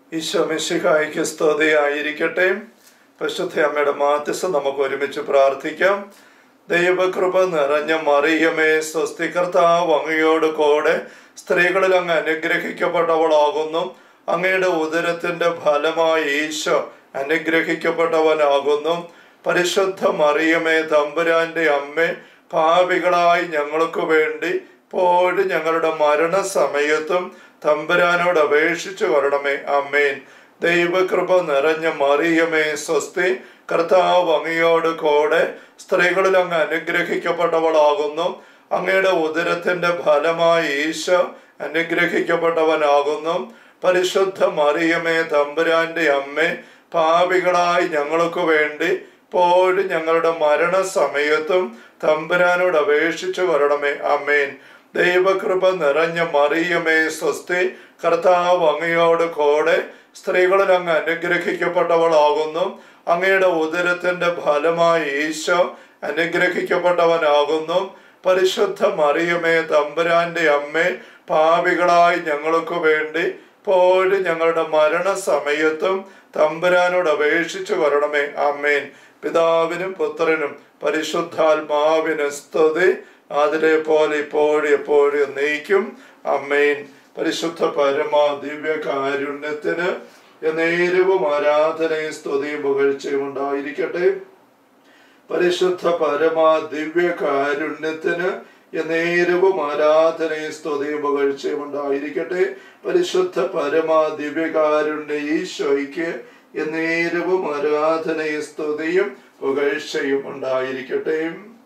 ഈശോ മിശിഹായിക്ക് സ്തുതിയായിരിക്കട്ടെ പരിശുദ്ധ അമ്മയുടെ മാധ്യസ്ഥ നമുക്ക് ഒരുമിച്ച് പ്രാർത്ഥിക്കാം ദൈവകൃപ നിറഞ്ഞ മറിയമേ സ്വസ്തി കർത്താവ് അങ്ങയോട് കൂടെ സ്ത്രീകളിൽ അങ്ങ് അനുഗ്രഹിക്കപ്പെട്ടവളാകുന്നു അങ്ങയുടെ ഉദരത്തിന്റെ ഫലമായി ഈശോ അനുഗ്രഹിക്കപ്പെട്ടവനാകുന്നു പരിശുദ്ധ മറിയമേ തമ്പുരാന്റെ അമ്മേ പാപികളായി ഞങ്ങൾക്ക് വേണ്ടി ഇപ്പോഴും ഞങ്ങളുടെ മരണസമയത്തും തമ്പുരാനോട് അപേക്ഷിച്ചു കൊള്ളണമേ അമ്മേൻ ദൈവകൃപ നിറഞ്ഞ മറിയമേ സ്വസ്തി കർത്താവ് അങ്ങയോട് കൂടെ സ്ത്രീകളിൽ അങ്ങ് അനുഗ്രഹിക്കപ്പെട്ടവളാകുന്നു അങ്ങയുടെ ഉദരത്തിന്റെ ഫലമായി ഈശോ അനുഗ്രഹിക്കപ്പെട്ടവനാകുന്നു പരിശുദ്ധ മറിയമേ തമ്പുരാന്റെ അമ്മേ പാപികളായി ഞങ്ങൾക്ക് വേണ്ടി ഇപ്പോഴും ഞങ്ങളുടെ മരണസമയത്തും തമ്പുരാനോട് അപേക്ഷിച്ചു വരണമേ അമ്മേൻ ദൈവകൃപ നിറഞ്ഞ മറിയമേ സ്വസ്തി കർത്താവ് അങ്ങയോട് കൂടെ സ്ത്രീകളിൽ അങ്ങ് അനുഗ്രഹിക്കപ്പെട്ടവളാകുന്നു അങ്ങയുടെ ഉദരത്തിന്റെ ഫലമായി ഈശോ അനുഗ്രഹിക്കപ്പെട്ടവനാകുന്നു പരിശുദ്ധ മറിയമേ തമ്പുരാന്റെ അമ്മേ പാപികളായി ഞങ്ങൾക്ക് വേണ്ടി ഇപ്പോഴും ഞങ്ങളുടെ മരണസമയത്തും തമ്പുരാനോട് അപേക്ഷിച്ചു വരണമേ അമ്മേൻ പിതാവിനും പുത്രനും പരിശുദ്ധാത്മാവിന് സ്തുതി അതിലെ പോലെ ഇപ്പോഴും എപ്പോഴും നീക്കും അമ്മേൻ പരിശുദ്ധ പരമ ദിവ്യ കാരുണ്യത്തിന് നേരവും ആരാധനയും സ്തുതിയും പുകഴ്ചയും ഉണ്ടായിരിക്കട്ടെ പരിശുദ്ധ പരമ ദിവ്യ കാരുണ്യത്തിന് നേരവും ആരാധനയും സ്തുതിയും പുകഴ്ചയും ഉണ്ടായിരിക്കട്ടെ പരിശുദ്ധ പരമ ദിവ്യകാരുണ്യ ഈശോയ്ക്ക് എന്നേരവും ആരാധനയും സ്തുതിയും പുകഴ്ചയും ഉണ്ടായിരിക്കട്ടെ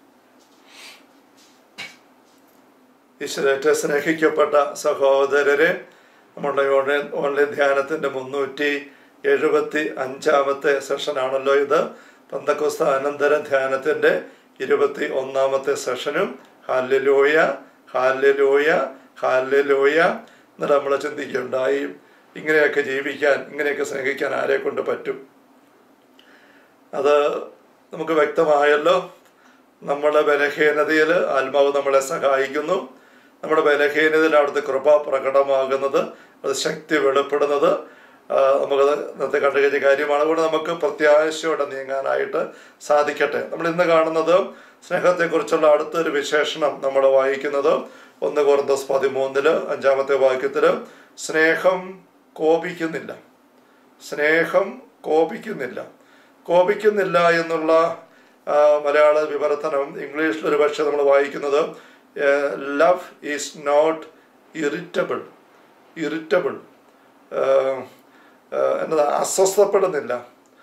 ഈശ്വരേറ്റ സ്നേഹിക്കപ്പെട്ട സഹോദരരെ നമ്മുടെ ഓൺലൈൻ ഓൺലൈൻ ധ്യാനത്തിന്റെ മുന്നൂറ്റി എഴുപത്തി അഞ്ചാമത്തെ സെഷനാണല്ലോ ഇത് പന്തക്കുസ്ത അനന്തര ധ്യാനത്തിന്റെ ഇരുപത്തി ഒന്നാമത്തെ സെഷനും ഹാല്യലോയ ഹാല്യലോയ ഹാല്യലോയ എന്നിട്ട് നമ്മൾ ചിന്തിക്കുകയുണ്ടായി ഇങ്ങനെയൊക്കെ ജീവിക്കാൻ ഇങ്ങനെയൊക്കെ സ്നേഹിക്കാൻ ആരെ കൊണ്ട് പറ്റും അത് നമുക്ക് വ്യക്തമായല്ലോ നമ്മുടെ ബലഹീനതയിൽ ആത്മാവ് നമ്മളെ സഹായിക്കുന്നു നമ്മുടെ ബലഹീനതയിൽ അവിടുത്തെ കൃപ പ്രകടമാകുന്നത് അത് ശക്തി വെളിപ്പെടുന്നത് നമുക്കത് ഇന്നത്തെ കണ്ടു കഴിഞ്ഞ കാര്യമാണ് അതുകൊണ്ട് നമുക്ക് പ്രത്യാശയോടെ നീങ്ങാനായിട്ട് സാധിക്കട്ടെ നമ്മൾ ഇന്ന് കാണുന്നത് സ്നേഹത്തെക്കുറിച്ചുള്ള അടുത്തൊരു വിശേഷണം നമ്മൾ വായിക്കുന്നത് ഒന്ന് കോർന്തസ് പതിമൂന്നില് അഞ്ചാമത്തെ വാക്യത്തില് സ്നേഹം കോപിക്കുന്നില്ല സ്നേഹം കോപിക്കുന്നില്ല കോപിക്കുന്നില്ല എന്നുള്ള മലയാള വിവർത്തനം ഇംഗ്ലീഷിൽ ഒരു പക്ഷേ നമ്മൾ വായിക്കുന്നത് love is not irritable irritable എന്നതാ അസ്വസ്ഥപ്പെടുന്നില്ല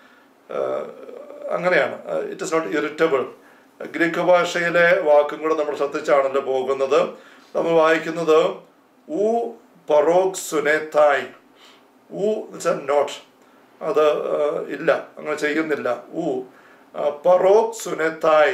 അങ്ങനെയാണ് it is not irritable Greek ഭാഷയിലെ വാക്കും കൂടെ നമ്മൾ ശ്രദ്ധിച്ചാണല്ലോ പോകുന്നത് നമ്മൾ വായിക്കുന്നത് ഊ പറോക് സുനേത്തായ് ഊ വെച്ചാൽ നോട്ട് അത് ഇല്ല അങ്ങനെ ചെയ്യുന്നില്ല ഊ പറോക് സുനത്തായി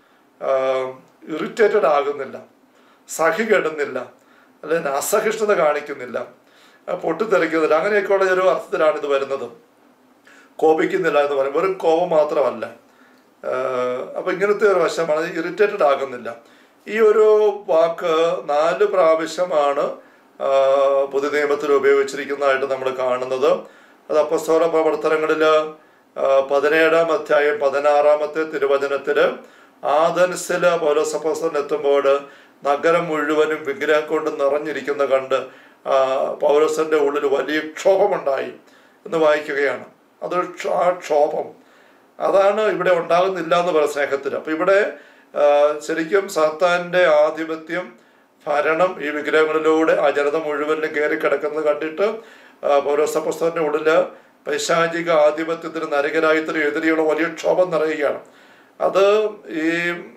ഇറിറ്റേറ്റഡ് ആകുന്നില്ല സഹികെടുന്നില്ല അല്ലെങ്കിൽ അസഹിഷ്ണുത കാണിക്കുന്നില്ല പൊട്ടിത്തെറിക്കുന്നില്ല അങ്ങനെയൊക്കെയുള്ള ഒരു അർത്ഥത്തിലാണ് ഇത് വരുന്നത് കോപിക്കുന്നില്ല എന്ന് പറയും വെറും കോപം മാത്രമല്ല അപ്പൊ ഇങ്ങനത്തെ ഒരു വശമാണ് ഇറിറ്റേറ്റഡ് ആകുന്നില്ല ഈ ഒരു വാക്ക് നാല് പ്രാവശ്യമാണ് പുതിയ നിയമത്തിൽ ഉപയോഗിച്ചിരിക്കുന്നതായിട്ട് നമ്മൾ കാണുന്നത് അത് അപ്പസ്തോല പ്രവർത്തനങ്ങളിൽ പതിനേഴാം അധ്യായം പതിനാറാമത്തെ തിരുവചനത്തില് ആദൻസില് പൗലോസപ്പോസൻ എത്തുമ്പോൾ നഗരം മുഴുവനും വിഗ്രഹം കൊണ്ട് നിറഞ്ഞിരിക്കുന്ന കണ്ട് പൗലോസന്റെ ഉള്ളിൽ വലിയ ക്ഷോഭമുണ്ടായി എന്ന് വായിക്കുകയാണ് അത് ആ ക്ഷോഭം അതാണ് ഇവിടെ ഉണ്ടാകുന്നില്ല എന്ന് പറയുന്ന സ്നേഹത്തിൽ അപ്പൊ ഇവിടെ ശരിക്കും സാത്താന്റെ ആധിപത്യം ഭരണം ഈ വിഗ്രഹങ്ങളിലൂടെ ആ ജനത മുഴുവനും കയറി കിടക്കുന്നത് കണ്ടിട്ട് പൗരസപുസ്തകന്റെ ഉള്ളില് പൈശാചിക ആധിപത്യത്തിന് നരകരായത്തിന് എതിരെയുള്ള വലിയ ക്ഷോഭം നിറയുകയാണ് അത് ഈ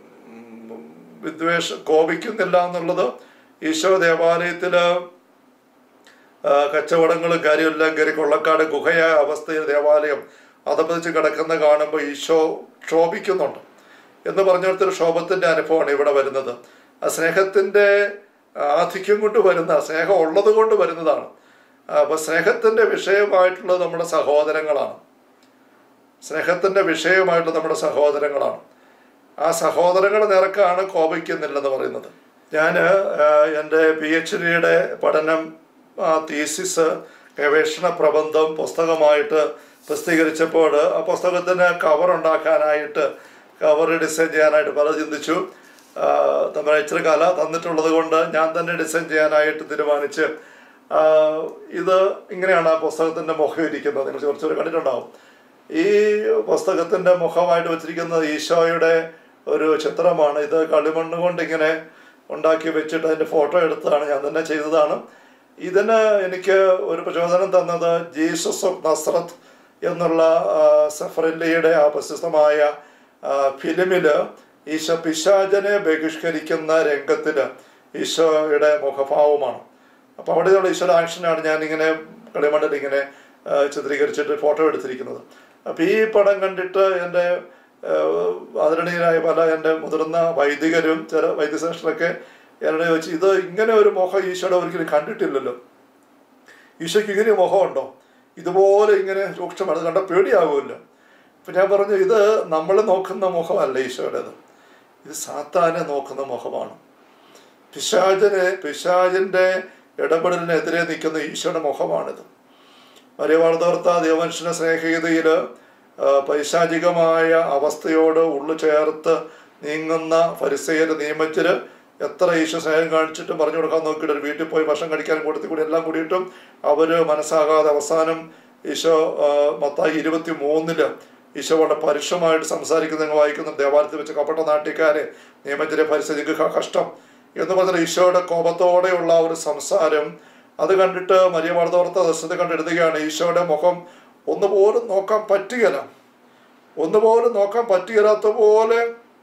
വിദ്വേഷ കോപിക്കുന്നില്ല എന്നുള്ളത് ഈശോ ദേവാലയത്തില് കച്ചവടങ്ങളും കാര്യമെല്ലാം കയറി കൊള്ളക്കാട് ഗുഹയായ അവസ്ഥയിൽ ദേവാലയം അതപതിച്ച് കിടക്കുന്ന കാണുമ്പോൾ ഈശോ ക്ഷോഭിക്കുന്നുണ്ട് എന്ന് പറഞ്ഞിടത്തൊരു ക്ഷോഭത്തിന്റെ അനുഭവമാണ് ഇവിടെ വരുന്നത് ആ സ്നേഹത്തിന്റെ ആധിക്യം കൊണ്ട് വരുന്ന സ്നേഹം ഉള്ളത് കൊണ്ട് വരുന്നതാണ് അപ്പൊ സ്നേഹത്തിന്റെ വിഷയമായിട്ടുള്ളത് നമ്മുടെ സഹോദരങ്ങളാണ് സ്നേഹത്തിന്റെ വിഷയമായിട്ടുള്ള നമ്മുടെ സഹോദരങ്ങളാണ് ആ സഹോദരങ്ങളുടെ നിരക്കാണ് കോപിക്കുന്നില്ലെന്ന് പറയുന്നത് ഞാൻ എൻ്റെ പി എച്ച് ഡിയുടെ പഠനം തീസിസ് ഗവേഷണ പ്രബന്ധം പുസ്തകമായിട്ട് പ്രസിദ്ധീകരിച്ചപ്പോൾ ആ പുസ്തകത്തിന് കവർ ഉണ്ടാക്കാനായിട്ട് കവർ ഡിസൈൻ ചെയ്യാനായിട്ട് പല ചിന്തിച്ചു ആ, നമ്മുടെ ഇച്ചിരി കല തന്നിട്ടുള്ളത് കൊണ്ട് ഞാൻ തന്നെ ഡിസൈൻ ചെയ്യാനായിട്ട് തീരുമാനിച്ച് ആ, ഇത് ഇങ്ങനെയാണ് ആ പുസ്തകത്തിൻ്റെ മുഖം ഇരിക്കുന്നത് നിങ്ങൾ കുറച്ചുകൂടി കണ്ടിട്ടുണ്ടാവും ഈ പുസ്തകത്തിൻ്റെ മുഖമായിട്ട് വെച്ചിരിക്കുന്നത് ഈശോയുടെ ഒരു ചിത്രമാണ് ഇത് കളിമണ്ണ് കൊണ്ട് ഇങ്ങനെ ഉണ്ടാക്കി വെച്ചിട്ട് അതിൻ്റെ ഫോട്ടോ എടുത്തതാണ് ഞാൻ തന്നെ ചെയ്തതാണ് ഇതിന് എനിക്ക് ഒരു പ്രചോദനം തന്നത് ജീസസ് ഓഫ് നസ്രത്ത് എന്നുള്ള ആ, സഫറല്ലിയുടെ ആ പ്രശസ്തമായ ആ, ഫിലിമില് ഈശോ പിശാചനെ ബഹിഷ്കരിക്കുന്ന രംഗത്തിൽ ഈശോയുടെ മുഖഭാവമാണ് അപ്പോൾ അവിടെയുള്ള ഈശോയുടെ ആക്ഷനാണ് ഞാനിങ്ങനെ കളിമണ്ണിൽ ഇങ്ങനെ ആ, ചിത്രീകരിച്ചിട്ട് ഫോട്ടോ എടുത്തിരിക്കുന്നത് അപ്പോൾ ഈ പടം കണ്ടിട്ട് എൻ്റെ ആ, ആദരണീയരായ പല എൻ്റെ മുതിർന്ന വൈദികരും ചില വൈദ്യശാസ്ത്രമൊക്കെ എന്നോട് ചോദിച്ചു ഇത് ഇങ്ങനെ ഒരു മുഖം ഈശോയുടെ ഒരിക്കലും കണ്ടിട്ടില്ലല്ലോ ഈശോയ്ക്ക് ഇങ്ങനെ മുഖമുണ്ടോ ഇതുപോലെ ഇങ്ങനെ രൂക്ഷമാണ് കണ്ട പേടിയാകുമല്ലോ അപ്പം ഞാൻ പറഞ്ഞു ഇത് നമ്മൾ നോക്കുന്ന മുഖമല്ല ഈശോയുടേത് ഇത് സാത്താനെ നോക്കുന്ന മുഖമാണ് പിശാചനെ പിശാചിൻ്റെ ഇടപെടലിനെതിരെ നിൽക്കുന്ന ഈശോയുടെ മുഖമാണിത് മര്യവാർത്തോർത്ത ദേവമനുഷ്യനെ സ്നേഹഗീതയിൽ പൈശാചികമായ അവസ്ഥയോട് ഉള്ളു ചേർത്ത് നീങ്ങുന്ന പരിസയര് നിയമത്തില് എത്ര ഈശോ സ്നേഹം കാണിച്ചിട്ടും പറഞ്ഞു കൊടുക്കാൻ നോക്കിയിട്ട് ഒരു വീട്ടിൽ പോയി ഭക്ഷണം കഴിക്കാൻ കൊടുത്തി കൂടി എല്ലാം കൂടിയിട്ടും അവര് മനസ്സാകാതെ അവസാനം ഈശോ ആ, മത്തായി ഇരുപത്തി മൂന്നില് ഈശോ വളരെ പരുഷമായിട്ട് സംസാരിക്കുന്ന നിങ്ങൾ വായിക്കുന്ന ദേവാലയത്തിൽ വെച്ച് കപട്ട നാട്ടിക്കാരെ നിയമത്തിലെ പരിസ്ഥിതിക്ക് കഷ്ടം എന്ന് പറഞ്ഞാൽ ഈശോയുടെ കോപത്തോടെയുള്ള ആ ഒരു സംസാരം അത് കണ്ടിട്ട് മരിയ വാർത്തോർത്ത ദർശനത്തെ കണ്ട് എഴുതുകയാണ് ഈശോയുടെ മുഖം ഒന്നുപോലും നോക്കാൻ പറ്റുകയില്ല ഒന്നുപോലും നോക്കാൻ പറ്റുകയില്ലാത്ത പോലെ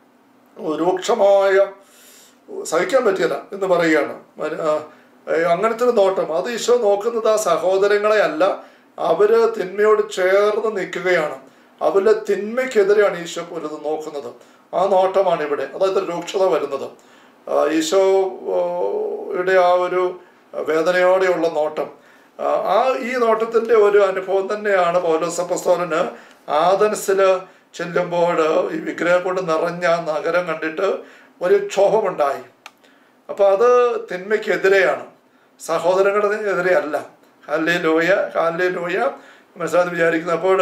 രൂക്ഷമായ സഹിക്കാൻ പറ്റില്ല എന്ന് പറയുകയാണ് മന- ആ, ഏ, അങ്ങനത്തെ ഒരു നോട്ടം അത് ഈശോ നോക്കുന്നത് ആ സഹോദരങ്ങളെ അല്ല അവര് തിന്മയോട് ചേർന്ന് നിൽക്കുകയാണ് അവരുടെ തിന്മയ്ക്കെതിരെയാണ് ഈശോ പോലും നോക്കുന്നത് ആ നോട്ടമാണ് ഇവിടെ അതായത് രൂക്ഷത വരുന്നത് ആ, ഈശോ ഓ, യുടെ ആ ഒരു വേദനയോടെയുള്ള നോട്ടം ആ, ആ ഈ നോട്ടത്തിന്റെ ഒരു അനുഭവം തന്നെയാണ് പൗലോസപ്പസ്തോലന് ആദൻസില് ചെല്ലുമ്പോൾ ഈ വിഗ്രഹം കൊണ്ട് നിറഞ്ഞ ആ നഗരം കണ്ടിട്ട് ഒരു ക്ഷോഭമുണ്ടായി അപ്പോൾ അത് തിന്മയ്ക്കെതിരെയാണ് സഹോദരങ്ങളുടെ എതിരെ അല്ല ഹാലേ ലോയ ഹാലേ ലോയ മനസ്സിലാന്ന് വിചാരിക്കുന്നു അപ്പോൾ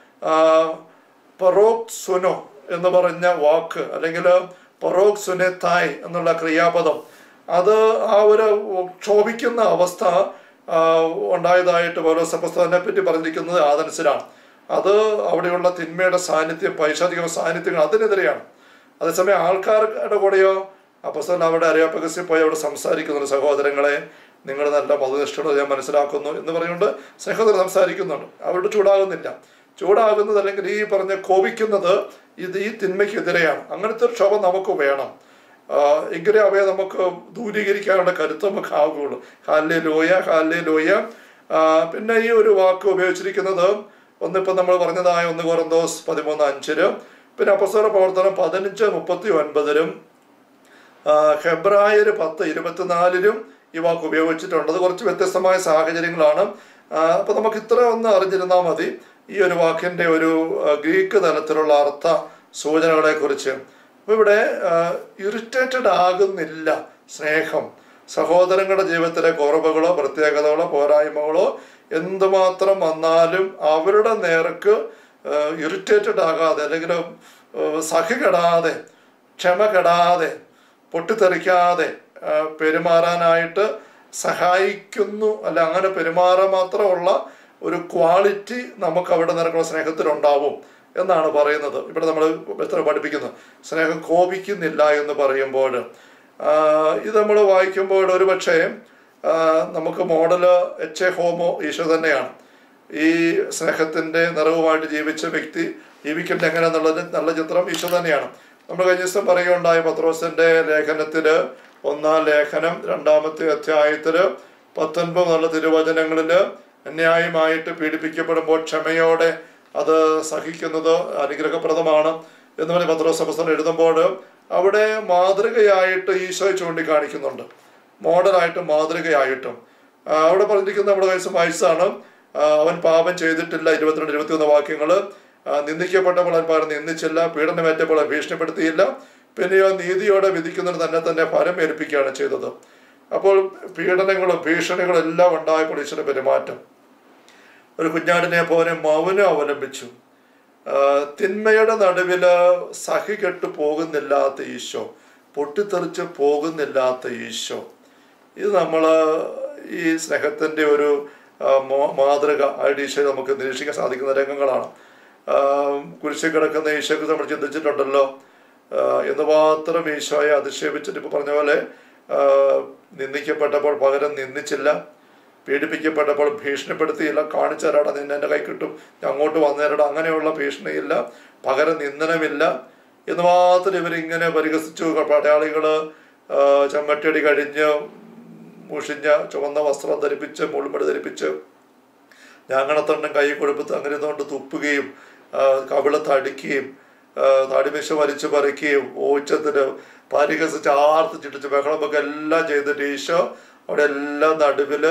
പറോക് സുനോ എന്ന് പറഞ്ഞ വാക്ക് അല്ലെങ്കിൽ പറോക് സുനെ തായ് എന്നുള്ള ക്രിയാപദം അത് ആ ഒരു ക്ഷോഭിക്കുന്ന അവസ്ഥ ആ, ഉണ്ടായതായിട്ട് പൗലോസപ്പസ്തനെ പറ്റി പറഞ്ഞിരിക്കുന്നത് ആദൻസിലാണ് അത് അവിടെയുള്ള തിന്മയുടെ സാന്നിധ്യം പൈശാചിക സാന്നിധ്യങ്ങൾ അതിനെതിരെയാണ് അതേസമയം ആൾക്കാരുടെ കൂടെയോ അപ്പസ്തലൻ അവിടെ അരയാപ്പകസിൽ പോയി അവിടെ സംസാരിക്കുന്നുണ്ട് സഹോദരങ്ങളെ നിങ്ങൾ നല്ല മതനിഷ്ഠത ഞാൻ മനസ്സിലാക്കുന്നു എന്ന് പറഞ്ഞുകൊണ്ട് സഹോദരൻ സംസാരിക്കുന്നുണ്ട് അവരോട് ചൂടാകുന്നില്ല ചൂടാകുന്നത് അല്ലെങ്കിൽ ഈ പറഞ്ഞ കോപിക്കുന്നത് ഇത് ഈ തിന്മയ്ക്കെതിരെയാണ് അങ്ങനത്തെ ഒരു ക്ഷോഭം നമുക്ക് വേണം ആഹ് എങ്കിലേ അവയെ നമുക്ക് ദൂരീകരിക്കാനുള്ള കരുത്ത് നമുക്ക് ആവുകയുള്ളൂ ഹാലേ ലോയ ഹാലേ ലോയ ആഹ് പിന്നെ ഈ ഒരു വാക്ക് ഉപയോഗിച്ചിരിക്കുന്നത് ഒന്നിപ്പോൾ നമ്മൾ പറഞ്ഞതായ ഒന്ന് കൊറന്തോസ് പതിമൂന്ന് അഞ്ചില് പിന്നെ അപ്പസ്തല പ്രവർത്തനം പതിനഞ്ച് മുപ്പത്തി ഒൻപതിലും ഫെബ്രുവരി പത്ത് ഇരുപത്തിനാലിലും ഈ വാക്ക് ഉപയോഗിച്ചിട്ടുണ്ട് അത് കുറച്ച് വ്യത്യസ്തമായ സാഹചര്യങ്ങളാണ് അപ്പോൾ നമുക്ക് ഇത്ര ഒന്ന് അറിഞ്ഞിരുന്നാൽ മതി ഈ ഒരു വാക്കിൻ്റെ ഒരു ആ, ഗ്രീക്ക് തലത്തിലുള്ള അർത്ഥ സൂചനകളെ കുറിച്ച് അപ്പോൾ ഇവിടെ ഇറിറ്റേറ്റഡ് ആകുന്നില്ല സ്നേഹം സഹോദരങ്ങളുടെ ജീവിതത്തിലെ കുറവുകളോ പ്രത്യേകതകളോ പോരായ്മകളോ എന്തുമാത്രം വന്നാലും അവരുടെ നേർക്ക് ഇറിറ്റേറ്റഡ് ആകാതെ അല്ലെങ്കിൽ സഹികെടാതെ ക്ഷമ കെടാതെ പൊട്ടിത്തെറിക്കാതെ ആ, പെരുമാറാനായിട്ട് സഹായിക്കുന്നു അല്ല അങ്ങനെ പെരുമാറാൻ മാത്രമുള്ള ഒരു ക്വാളിറ്റി നമുക്ക് അവിടെ നിരക്കുള്ള സ്നേഹത്തിലുണ്ടാവും എന്നാണ് പറയുന്നത് ഇവിടെ നമ്മൾ എത്ര പഠിപ്പിക്കുന്നത് സ്നേഹം കോപിക്കുന്നില്ല എന്ന് പറയുമ്പോൾ ആ, ഇത് നമ്മൾ വായിക്കുമ്പോൾ ഒരു പക്ഷേ ആ, നമുക്ക് മോഡല് എച്ച് എ ഹോമോ ഈശോ തന്നെയാണ് ഈ സ്നേഹത്തിന്റെ നിറവുമായിട്ട് ജീവിച്ച വ്യക്തി ജീവിക്കേണ്ട എങ്ങനെ എന്നുള്ളത് നല്ല ചിത്രം ഈശോ തന്നെയാണ് നമ്മൾ കഴിഞ്ഞ ദിവസം പറയുകയുണ്ടായ പത്രോസിന്റെ ലേഖനത്തില് ഒന്നാം ലേഖനം രണ്ടാമത്തെ അധ്യായത്തില് പത്തൊൻപത് നല്ല തിരുവചനങ്ങളില് അന്യായമായിട്ട് പീഡിപ്പിക്കപ്പെടുമ്പോൾ ക്ഷമയോടെ അത് സഹിക്കുന്നത് അനുഗ്രഹപ്രദമാണ് എന്ന് പറഞ്ഞ് പത്രോസ് പുസ്തകം എഴുതുമ്പോൾ അവിടെ മാതൃകയായിട്ട് ഈശോയെ ചൂണ്ടിക്കാണിക്കുന്നുണ്ട് മോഡലായിട്ടും മാതൃകയായിട്ടും ആ, അവിടെ പറഞ്ഞിരിക്കുന്ന നമ്മുടെ വയസ്സ് വയസ്സാണ് ആ, അവൻ പാപം ചെയ്തിട്ടില്ല ഇരുപത്തിരണ്ട് ഇരുപത്തിയൊന്ന് വാക്യങ്ങൾ നിന്ദിക്കപ്പെട്ടപ്പോൾ അവൻ പറഞ്ഞു നിന്ദിച്ചില്ല പീഡനമേറ്റപ്പോൾ അവൻ ഭീഷണിപ്പെടുത്തിയില്ല പിന്നെയോ നീതിയോടെ വിധിക്കുന്നതിന് തന്നെ തന്നെ ഫലം ഏൽപ്പിക്കുകയാണ് ചെയ്തത് അപ്പോൾ പീഡനങ്ങളും ഭീഷണികളും എല്ലാം ഉണ്ടായപ്പോൾ ഈശ്വര പെരുമാറ്റം ഒരു കുഞ്ഞാടിനെ പോലെ മൗനം അവലംബിച്ചു ആ, തിന്മയുടെ നടുവില് സഹികെട്ട് പോകുന്നില്ലാത്ത ഈശോ പൊട്ടിത്തെറിച്ച് പോകുന്നില്ലാത്ത ഈശോ ഇത് നമ്മൾ ഈ സ്നേഹത്തിൻ്റെ ഒരു ആ, മോ- മാതൃക ആയിട്ട് ഈശോയെ നമുക്ക് നിരീക്ഷിക്കാൻ സാധിക്കുന്ന രംഗങ്ങളാണ് ആ, കുരിശിൽ കിടക്കുന്ന ഈശോയ്ക്ക് നമ്മൾ ചിന്തിച്ചിട്ടുണ്ടല്ലോ ആ, എന്തുമാത്രം ഈശോയെ അധിക്ഷേപിച്ചിട്ട് ഇപ്പോൾ പറഞ്ഞ പോലെ ആ, നിന്ദിക്കപ്പെട്ടപ്പോൾ പകരം നിന്ദിച്ചില്ല പീഡിപ്പിക്കപ്പെട്ടപ്പോൾ ഭീഷണിപ്പെടുത്തിയില്ല കാണിച്ചേരാടാ നിന്നെ എൻ്റെ കൈ കിട്ടും ഞാൻ അങ്ങോട്ട് വന്നേരടാ അങ്ങനെയുള്ള ഭീഷണിയില്ല പകരം നിന്ദനമില്ല എന്ന് മാത്രം ഇവരിങ്ങനെ പരിഹസിച്ചു പടയാളികൾ ചമ്മട്ടിയടി കഴിഞ്ഞ് മുഷിഞ്ഞ ചുവന്ന വസ്ത്രം ധരിപ്പിച്ച് മുൾമുടി ധരിപ്പിച്ച് ഞാങ്ങണത്തണ്ടും കൈ കൊടുപ്പത്ത് അങ്ങനെ ഇരുന്നുകൊണ്ട് തുപ്പുകയും ആ, കവിളത്ത് അടിക്കുകയും ആ, താടിമീശ വലിച്ചു പറിക്കുകയും ഓച്ചത്തിന് പരിഹസിച്ച് ആർത്തിച്ചിട്ടിച്ച് ബഹളമൊക്കെ എല്ലാം ചെയ്തിട്ട് ഈശോ അവിടെ എല്ലാം നടുവില്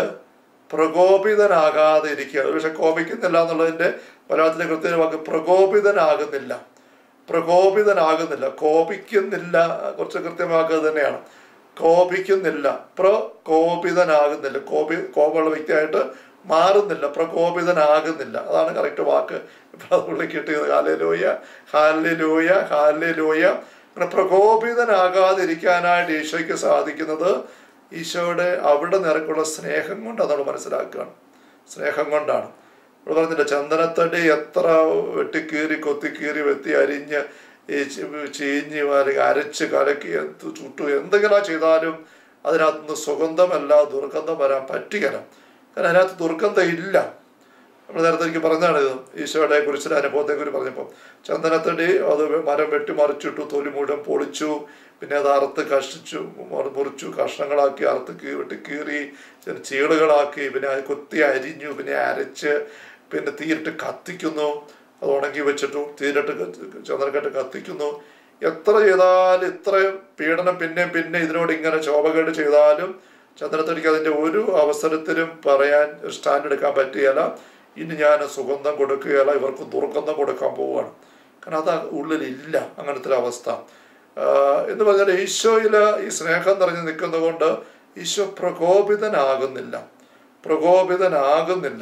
പ്രകോപിതനാകാതെ ഇരിക്കുക പക്ഷെ കോപിക്കുന്നില്ല എന്നുള്ളതിന്റെ മലയാളത്തിലെ കൃത്യ വാക്ക് പ്രകോപിതനാകുന്നില്ല പ്രകോപിതനാകുന്നില്ല കോപിക്കുന്നില്ല കുറച്ച് കൃത്യമാക്കുക തന്നെയാണ് കോപിക്കുന്നില്ല പ്രകോപിതനാകുന്നില്ല കോപി കോപമുള്ള വ്യക്തിയായിട്ട് മാറുന്നില്ല പ്രകോപിതനാകുന്നില്ല അതാണ് കറക്റ്റ് വാക്ക് ഇപ്പൊ അത് പുള്ളി കിട്ടിയത് ഹാലലൂയ ഹാലലൂയ ഹാലലൂയ അങ്ങനെ പ്രകോപിതനാകാതിരിക്കാനായിട്ട് ഈശോയ്ക്ക് സാധിക്കുന്നത് ഈശോയുടെ അവിടെ നിറക്കുള്ള സ്നേഹം കൊണ്ട് നമ്മൾ മനസ്സിലാക്കുകയാണ് സ്നേഹം കൊണ്ടാണ് ഇവിടെ പറഞ്ഞില്ല ചന്ദനത്തടി എത്ര വെട്ടിക്കീറി കൊത്തിക്കീറി വെത്തി അരിഞ്ഞ് ഈ ചി- ചീഞ്ഞ് അല്ലെങ്കിൽ അരച്ച് കലക്കി എന്ത് ചുട്ടു എന്തെങ്കിലും ചെയ്താലും അതിനകത്തുനിന്ന് സുഗന്ധമല്ല ദുർഗന്ധം വരാൻ പറ്റുകയില്ല കാരണം അതിനകത്ത് ദുർഗന്ധം ഇല്ല നമ്മൾ നേരത്തെ എനിക്ക് പറഞ്ഞതാണ് ഇത് ഈശോയുടെ കുറിച്ചിന്റെ അനുഭവത്തെ കുറിച്ച് പറഞ്ഞപ്പോൾ ചന്ദനത്തടി അത് മരം വെട്ടി മറിച്ചിട്ടു തൊലി മുഴുവൻ പൊളിച്ചു പിന്നെ അത് അറുത്ത് കഷ്ടിച്ചു മുറി- മുറിച്ചു കഷ്ണങ്ങളാക്കി അറുത്ത് കീ വെട്ടി കീറി പിന്നെ ചീളുകളാക്കി പിന്നെ അത് കുത്തി അരിഞ്ഞു പിന്നെ അരച്ച് പിന്നെ തീരിട്ട് കത്തിക്കുന്നു അത് ഉണങ്ങി വെച്ചിട്ടു തീരിട്ട് ക- ചന്ദനക്കെട്ട് കത്തിക്കുന്നു എത്ര ചെയ്താലും ഇത്ര പീഡനം പിന്നെ പിന്നെ ഇതിനോട് ഇങ്ങനെ ശോഭകേട് ചെയ്താലും ചന്ദ്രത്തടിക്ക് അതിൻ്റെ ഒരു അവസരത്തിലും പറയാൻ സ്റ്റാൻഡ് എടുക്കാൻ പറ്റുകയില്ല ഇനി ഞാൻ സുഗന്ധം കൊടുക്കുകയില്ല ഇവർക്ക് ദുർഗന്ധം കൊടുക്കാൻ പോവുകയാണ് കാരണം അത് ഉള്ളിലില്ല അങ്ങനത്തെ ഒരു അവസ്ഥ ആഹ് എന്ന് പറഞ്ഞാൽ ഈശോയിൽ ഈ സ്നേഹം നിറഞ്ഞു നിൽക്കുന്നത് കൊണ്ട് ഈശോ പ്രകോപിതനാകുന്നില്ല പ്രകോപിതനാകുന്നില്ല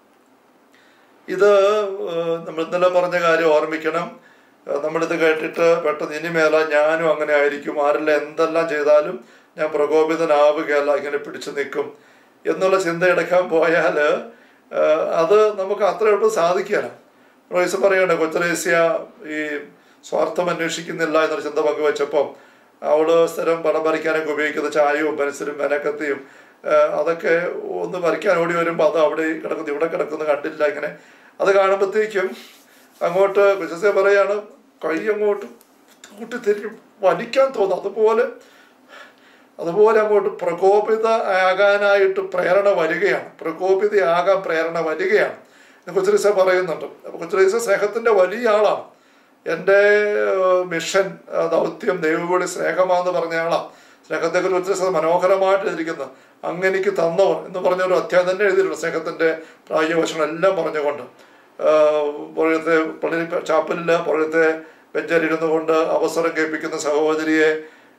ഇത് ഏഹ്, നമ്മൾ ഇന്നലെ പറഞ്ഞ കാര്യം ഓർമ്മിക്കണം ഏഹ്, നമ്മളിത് കേട്ടിട്ട് പെട്ടെന്ന് ഇനിമേല ഞാനും അങ്ങനെ ആയിരിക്കും ആരെല്ലാം എന്തെല്ലാം ചെയ്താലും ഞാൻ പ്രകോപിതനാവുകയല്ല ഇങ്ങനെ പിടിച്ചു നിൽക്കും എന്നുള്ള ചിന്ത എടുക്കാൻ പോയാൽ അത് നമുക്ക് അത്ര എളുപ്പം സാധിക്കുകയില്ല റോയ്സ് പറയണ്ടേ കൊച്ചറേസ്യ ഈ സ്വാർത്ഥം അന്വേഷിക്കുന്നില്ല എന്നൊരു ചിന്ത പങ്കുവെച്ചപ്പം അവള് സ്ഥിരം പടം വരയ്ക്കാനൊക്കെ ഉപയോഗിക്കുന്ന ചായയും പെൻസിലും മെനക്കത്തിയും ഏഹ് അതൊക്കെ ഒന്ന് വരയ്ക്കാൻ ഓടി വരുമ്പോൾ അത് അവിടെ കിടക്കുന്നു ഇവിടെ കിടക്കുന്നു കണ്ടില്ല ഇങ്ങനെ അത് കാണുമ്പോഴത്തേക്കും അങ്ങോട്ട് കൊച്ചസെ പറയാണ് കൈ അങ്ങോട്ട് കൂട്ടി തിരിഞ്ഞ് വലിക്കാൻ തോന്നും അതുപോലെ അതുപോലെ അങ്ങോട്ട് പ്രകോപിത ആകാനായിട്ട് പ്രേരണ വരികയാണ് പ്രകോപിതയാകാൻ പ്രേരണ വരികയാണ് കൊച്ചുറീസ പറയുന്നുണ്ട് അപ്പൊ കൊച്ചുറീസ സ്നേഹത്തിന്റെ വലിയ ആളാണ് എൻ്റെ ഏഹ്, മിഷൻ ഏഹ്, ദൗത്യം ദൈവവിളി സ്നേഹമാണെന്ന് പറഞ്ഞ ആളാണ് സ്നേഹത്തെക്കുറിച്ച് കൊച്ചുറീസ മനോഹരമായിട്ട് എഴുതിയിരിക്കുന്നത് അങ്ങനെക്ക് തന്നവർ എന്ന് പറഞ്ഞ ഒരു അധ്യായം തന്നെ എഴുതിയിട്ടുണ്ട് സ്നേഹത്തിന്റെ പ്രായവശങ്ങൾ എല്ലാം പറഞ്ഞുകൊണ്ട് ആഹ്, പുറത്തെ പള്ളി ചാപ്പലില് പുറത്തെ ബെഞ്ചരിരുന്നു കൊണ്ട് അവസരം കേൾപ്പിക്കുന്ന സഹോദരിയെ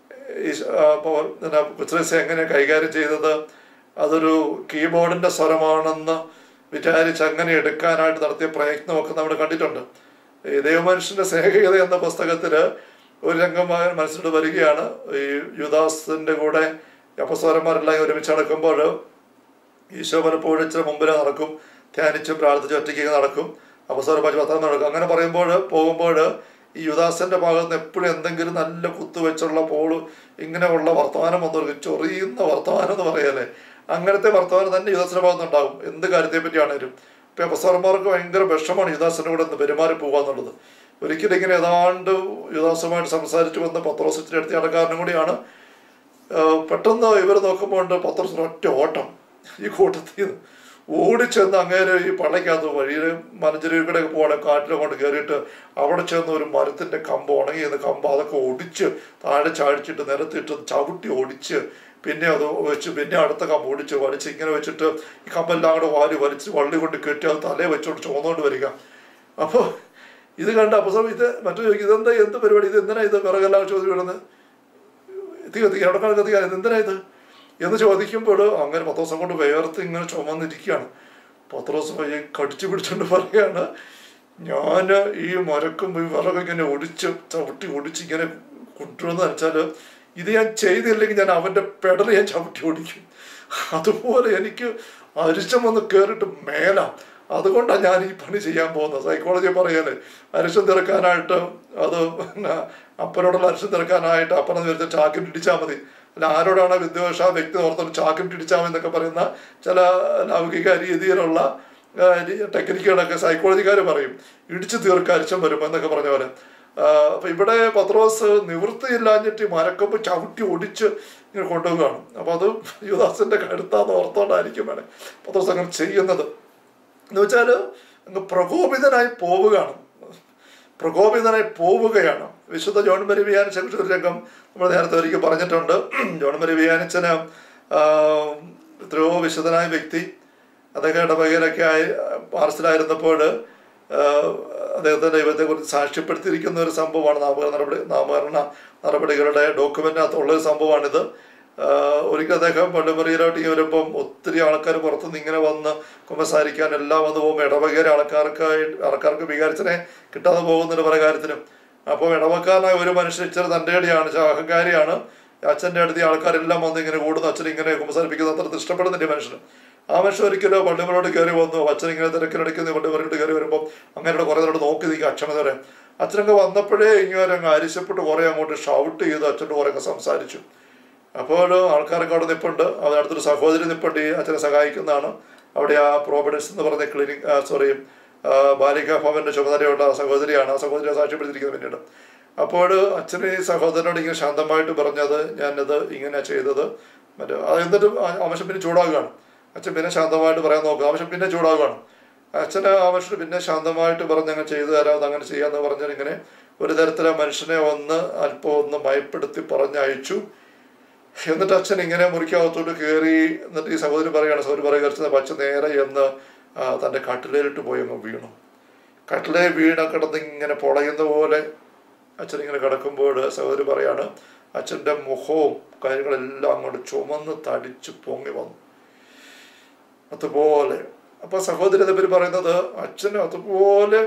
കുത്രേസ എങ്ങനെ കൈകാര്യം ചെയ്തത് അതൊരു കീബോർഡിന്റെ സ്വരമാണെന്ന് വിചാരിച്ച് അങ്ങനെ എടുക്കാനായിട്ട് നടത്തിയ പ്രയത്നമൊക്കെ നമ്മൾ കണ്ടിട്ടുണ്ട് ഈ ദൈവമനുഷ്യന്റെ സ്നേഹികത എന്ന പുസ്തകത്തില് ഒരു രംഗം മകൻ മനസ്സിലോട്ട് വരികയാണ് ഈ യുദാസിന്റെ കൂടെ അപ്പസ്വരന്മാരെല്ലാം ഒരുമിച്ച് നടക്കുമ്പോൾ ഈശോ പലപ്പോഴും ഇച്ചിരി മുമ്പിൽ നടക്കും ധ്യാനിച്ചും പ്രാർത്ഥിച്ചും ഒറ്റയ്ക്ക് നടക്കും അപസ്വരം പച്ച പത്രം നടക്കും അങ്ങനെ പറയുമ്പോൾ പോകുമ്പോൾ ഈ യുദാസന്റെ ഭാഗത്ത് നിന്ന് എപ്പോഴും എന്തെങ്കിലും നല്ല കുത്തുവെച്ചുള്ള പോള് ഇങ്ങനെയുള്ള വർത്തമാനം വന്നു ചൊറിയുന്ന വർത്തമാനം എന്ന് പറയല്ലേ അങ്ങനത്തെ വർത്തമാനം തന്നെ യുദാസിന്റെ ഭാഗത്ത് ഉണ്ടാകും എന്ത് കാര്യത്തെ പറ്റിയാണേലും ഇപ്പൊ അപസ്വരന്മാർക്ക് ഭയങ്കര വിഷമാണ് യുദാസിന്റെ കൂടെ ഒന്ന് പെരുമാറി പോകുക എന്നുള്ളത് ഒരിക്കലും ഇങ്ങനെ ഏതാണ്ട് യുദാസുമായിട്ട് സംസാരിച്ചു വന്ന പത്രോസിന്റെ അടുത്ത ഇടക്കാരനും കൂടിയാണ് ഏഹ് പെട്ടെന്ന് ഇവർ നോക്കുമ്പോൾ ഉണ്ട് പത്രത്തിന് ഒറ്റ ഓട്ടം ഈ കൂട്ടത്തിൽ നിന്ന് ഓടിച്ചെന്ന് അങ്ങേരെ ഈ പള്ളയ്ക്കകത്ത് വഴിയിൽ മലഞ്ചെരുവിൽ പോകണ കാറ്റിലും കൊണ്ട് കയറിയിട്ട് അവിടെ ചെന്ന് ഒരു മരത്തിന്റെ കമ്പ് ഉണങ്ങിയെന്ന് കമ്പ് അതൊക്കെ ഒടിച്ച് താഴെ ചാടിച്ചിട്ട് നിരത്തിയിട്ട് ചവിട്ടി ഒടിച്ച് പിന്നെ അത് വെച്ച് പിന്നെ അടുത്ത കമ്പ് ഒടിച്ച് വലിച്ച് ഇങ്ങനെ വെച്ചിട്ട് ഈ കമ്പെല്ലാം കൂടെ വാരി വലിച്ച് വള്ളി കൊണ്ട് കെട്ടി അത് തലയെ വെച്ചോണ്ട് ചുമന്നുകൊണ്ട് വരിക അപ്പോൾ ഇത് കണ്ട അപ്പോൾ ഇത് മറ്റു ചോദിക്കും ഇതെന്താ എന്ത് പരിപാടി ഇത് എന്തിനാ ഇത് വിറകെല്ലാം ചോദ്യം വിടുന്നത് തീ കത്തിക്കുക എവിടെ കൊണ്ട് കത്തിക്കുക എന്തിനാ ഇത് എന്ന് ചോദിക്കുമ്പോൾ അങ്ങനെ പത്ത് ദിവസം കൊണ്ട് വേർത്ത് ഇങ്ങനെ ചുമന്നിരിക്കുകയാണ് പത്രോസ് പയ്യെ കടിച്ചു പിടിച്ചോണ്ട് പറയാണ് ഞാൻ ഈ മരക്കും ഈ വിറകൊക്കെ ഇങ്ങനെ ഒടിച്ച് ചവിട്ടി ഒടിച്ച് ഇങ്ങനെ കൊണ്ടുവന്ന് വെച്ചാൽ ഇത് ഞാൻ ചെയ്തില്ലെങ്കിൽ ഞാൻ അവൻ്റെ പെടൽ ഞാൻ ചവിട്ടി ഓടിക്കും അതുപോലെ എനിക്ക് അരിശം വന്ന് കയറിയിട്ട് മേലാം അതുകൊണ്ടാണ് ഞാൻ ഈ പണി ചെയ്യാൻ പോകുന്നത് സൈക്കോളജി പറയല് അരിശം തീർക്കാനായിട്ട് അത് പിന്നെ അപ്പനോടുള്ള അരിശം തീർക്കാനായിട്ട് അപ്പനെന്ന് വിചാരിച്ച ചാക്കിൽ ഇടിച്ചാൽ മതി അല്ല ആരോടാണ് വിദ്വേഷ ആ വ്യക്തി ഓർത്തൊരു ചാക്കിൽ ഇടിച്ചാൽ മതി എന്നൊക്കെ പറയുന്ന ചില ലൗകിക രീതിയിലുള്ള ആ, രി- ടെക്നിക്കുകളൊക്കെ സൈക്കോളജിക്കാർ പറയും ഇടിച്ചു തീർക്കാൻ അരിശം വരും എന്നൊക്കെ പറഞ്ഞ പോലെ ആ, അപ്പൊ ഇവിടെ പത്രോസ് നിവൃത്തിയില്ലാഞ്ഞിട്ട് ഈ മരക്കൊമ്പ് ചവിട്ടി ഒടിച്ച് ഇങ്ങനെ കൊണ്ടുപോവുകയാണ് അപ്പൊ അത് യുദാസിന്റെ കരുത്താന്ന് ഓർത്തോണ്ടായിരിക്കും വേണേ പത്രോസ് അങ്ങനെ ചെയ്യുന്നത് എന്ന് വെച്ചാൽ അങ്ങ് പ്രകോപിതനായി പോവുകയാണ് പ്രകോപിതനായി പോവുകയാണ് വിശുദ്ധ ജോൺ മരി വിയാനിച്ചെ കുറിച്ച് ഒരു രംഗം നമ്മൾ നേരത്തെ ഒരിക്കൽ പറഞ്ഞിട്ടുണ്ട് ജോൺ മരി വിയാനിച്ചന് എത്രയോ വിശുദ്ധനായ വ്യക്തി അദ്ദേഹം ഇടവകയിലൊക്കെ ആയി പാർസലായിരുന്നപ്പോൾ അദ്ദേഹത്തെ ദൈവത്തെക്കുറിച്ച് സാക്ഷ്യപ്പെടുത്തിയിരിക്കുന്ന ഒരു സംഭവമാണ് നാമകരണ നടപടി നാമകരണ നടപടികളുടെ ഡോക്യുമെന്റിനകത്തുള്ള ഒരു സംഭവമാണിത് ആഹ് ഒരിക്കൽ അദ്ദേഹം പള്ളിമുറിയിലോട്ട് ഈ വരുമ്പം ഒത്തിരി ആൾക്കാർ പുറത്തുനിന്ന് ഇങ്ങനെ വന്ന് കുമ്പസാരിക്കാൻ എല്ലാം വന്ന് പോകുമ്പോൾ ഇടവകയിലെ ആൾക്കാർക്ക് ആൾക്കാർക്ക് വികാരിച്ചനെ കിട്ടാതെ പോകുന്നൊരു പല കാര്യത്തിനും അപ്പോൾ ഇടവക്കാരനായ ഒരു മനുഷ്യൻ ഇച്ചിരി തൻ്റെ അടിയാണ് ച- അഹങ്കാരിയാണ് അച്ഛൻ്റെ അടുത്ത് ഈ ആൾക്കാരെല്ലാം വന്ന് ഇങ്ങനെ കൂടുന്നു അച്ഛൻ ഇങ്ങനെ കുമ്പസാരിപ്പിക്കുന്ന അത്ര ഇഷ്ടപ്പെടുന്നില്ല ഈ മനുഷ്യന് ആ മനുഷ്യൻ ഒരിക്കലും പള്ളിമുറോട് കയറി വന്നു അച്ഛൻ ഇങ്ങനെ തിരക്കിലടിക്കുന്ന പള്ളിമുറോട്ട് കയറി വരുമ്പോൾ അങ്ങനെ കുറേ നേരം നോക്കി നിൽക്കുക അക്ഷമത വരെ അച്ഛനൊക്കെ വന്നപ്പോഴേ ഇങ്ങനെ അങ്ങ് അരിശപ്പെട്ട് കുറേ അങ്ങോട്ട് ഷൗട്ട് ചെയ്ത് അച്ഛൻ്റെ കുറേ ഒക്കെ സംസാരിച്ചു അപ്പോൾ ആൾക്കാരൊക്കെ അവിടെ നിൽപ്പുണ്ട് അവിടെ അടുത്തൊരു സഹോദരി നിൽപ്പുണ്ട് ഈ അച്ഛനെ സഹായിക്കുന്നതാണ് അവിടെ ആ പ്രോവിഡൻസ് എന്ന് പറഞ്ഞ ക്ലിനിക് സോറി ബാലിക ഭവന്റെ ചുമതലയുള്ള ആ സഹോദരിയാണ് ആ സഹോദരിയെ സാക്ഷ്യപ്പെടുത്തിയിരിക്കുന്നത് പിന്നീട് അപ്പോൾ അച്ഛന് ഈ സഹോദരനോട് ഇങ്ങനെ ശാന്തമായിട്ട് പറഞ്ഞത് ഞാനത് ഇങ്ങനെ ചെയ്തത് മറ്റേ അത് എന്നിട്ട് ആവശ്യം പിന്നെ ചൂടാകുകയാണ് അച്ഛൻ പിന്നെ ശാന്തമായിട്ട് പറയാൻ നോക്കുക ആവശ്യം പിന്നെ ചൂടാകുകയാണ് അച്ഛന് ആവശ്യം പിന്നെ ശാന്തമായിട്ട് പറഞ്ഞ് അങ്ങനെ ചെയ്തു തരാം അത് അങ്ങനെ ചെയ്യാന്ന് പറഞ്ഞാൽ ഇങ്ങനെ ഒരു തരത്തിലെ മനുഷ്യനെ ഒന്ന് അല്പം ഒന്ന് മയപ്പെടുത്തി പറഞ്ഞയച്ചു എന്നിട്ട് അച്ഛൻ ഇങ്ങനെ മുറിക്കകത്തോട്ട് കയറി എന്നിട്ട് ഈ സഹോദരി പറയുകയാണ് സഹോദരി പറയുക അച്ഛൻ അച്ഛൻ നേരെ എന്ന് ആ, തൻ്റെ കട്ടിലേലിട്ട് പോയി അങ്ങ് വീണു കട്ടിലേ വീണ കിടന്ന് ഇങ്ങനെ പൊളയുന്ന പോലെ അച്ഛൻ ഇങ്ങനെ കിടക്കുമ്പോൾ സഹോദരി പറയാണ് അച്ഛൻ്റെ മുഖവും കാര്യങ്ങളെല്ലാം അങ്ങോട്ട് ചുമന്ന് തടിച്ച് പൊങ്ങി വന്നു അതുപോലെ അപ്പൊ സഹോദരി അതേപറ്റി പറയുന്നത് അച്ഛന് അതുപോലെ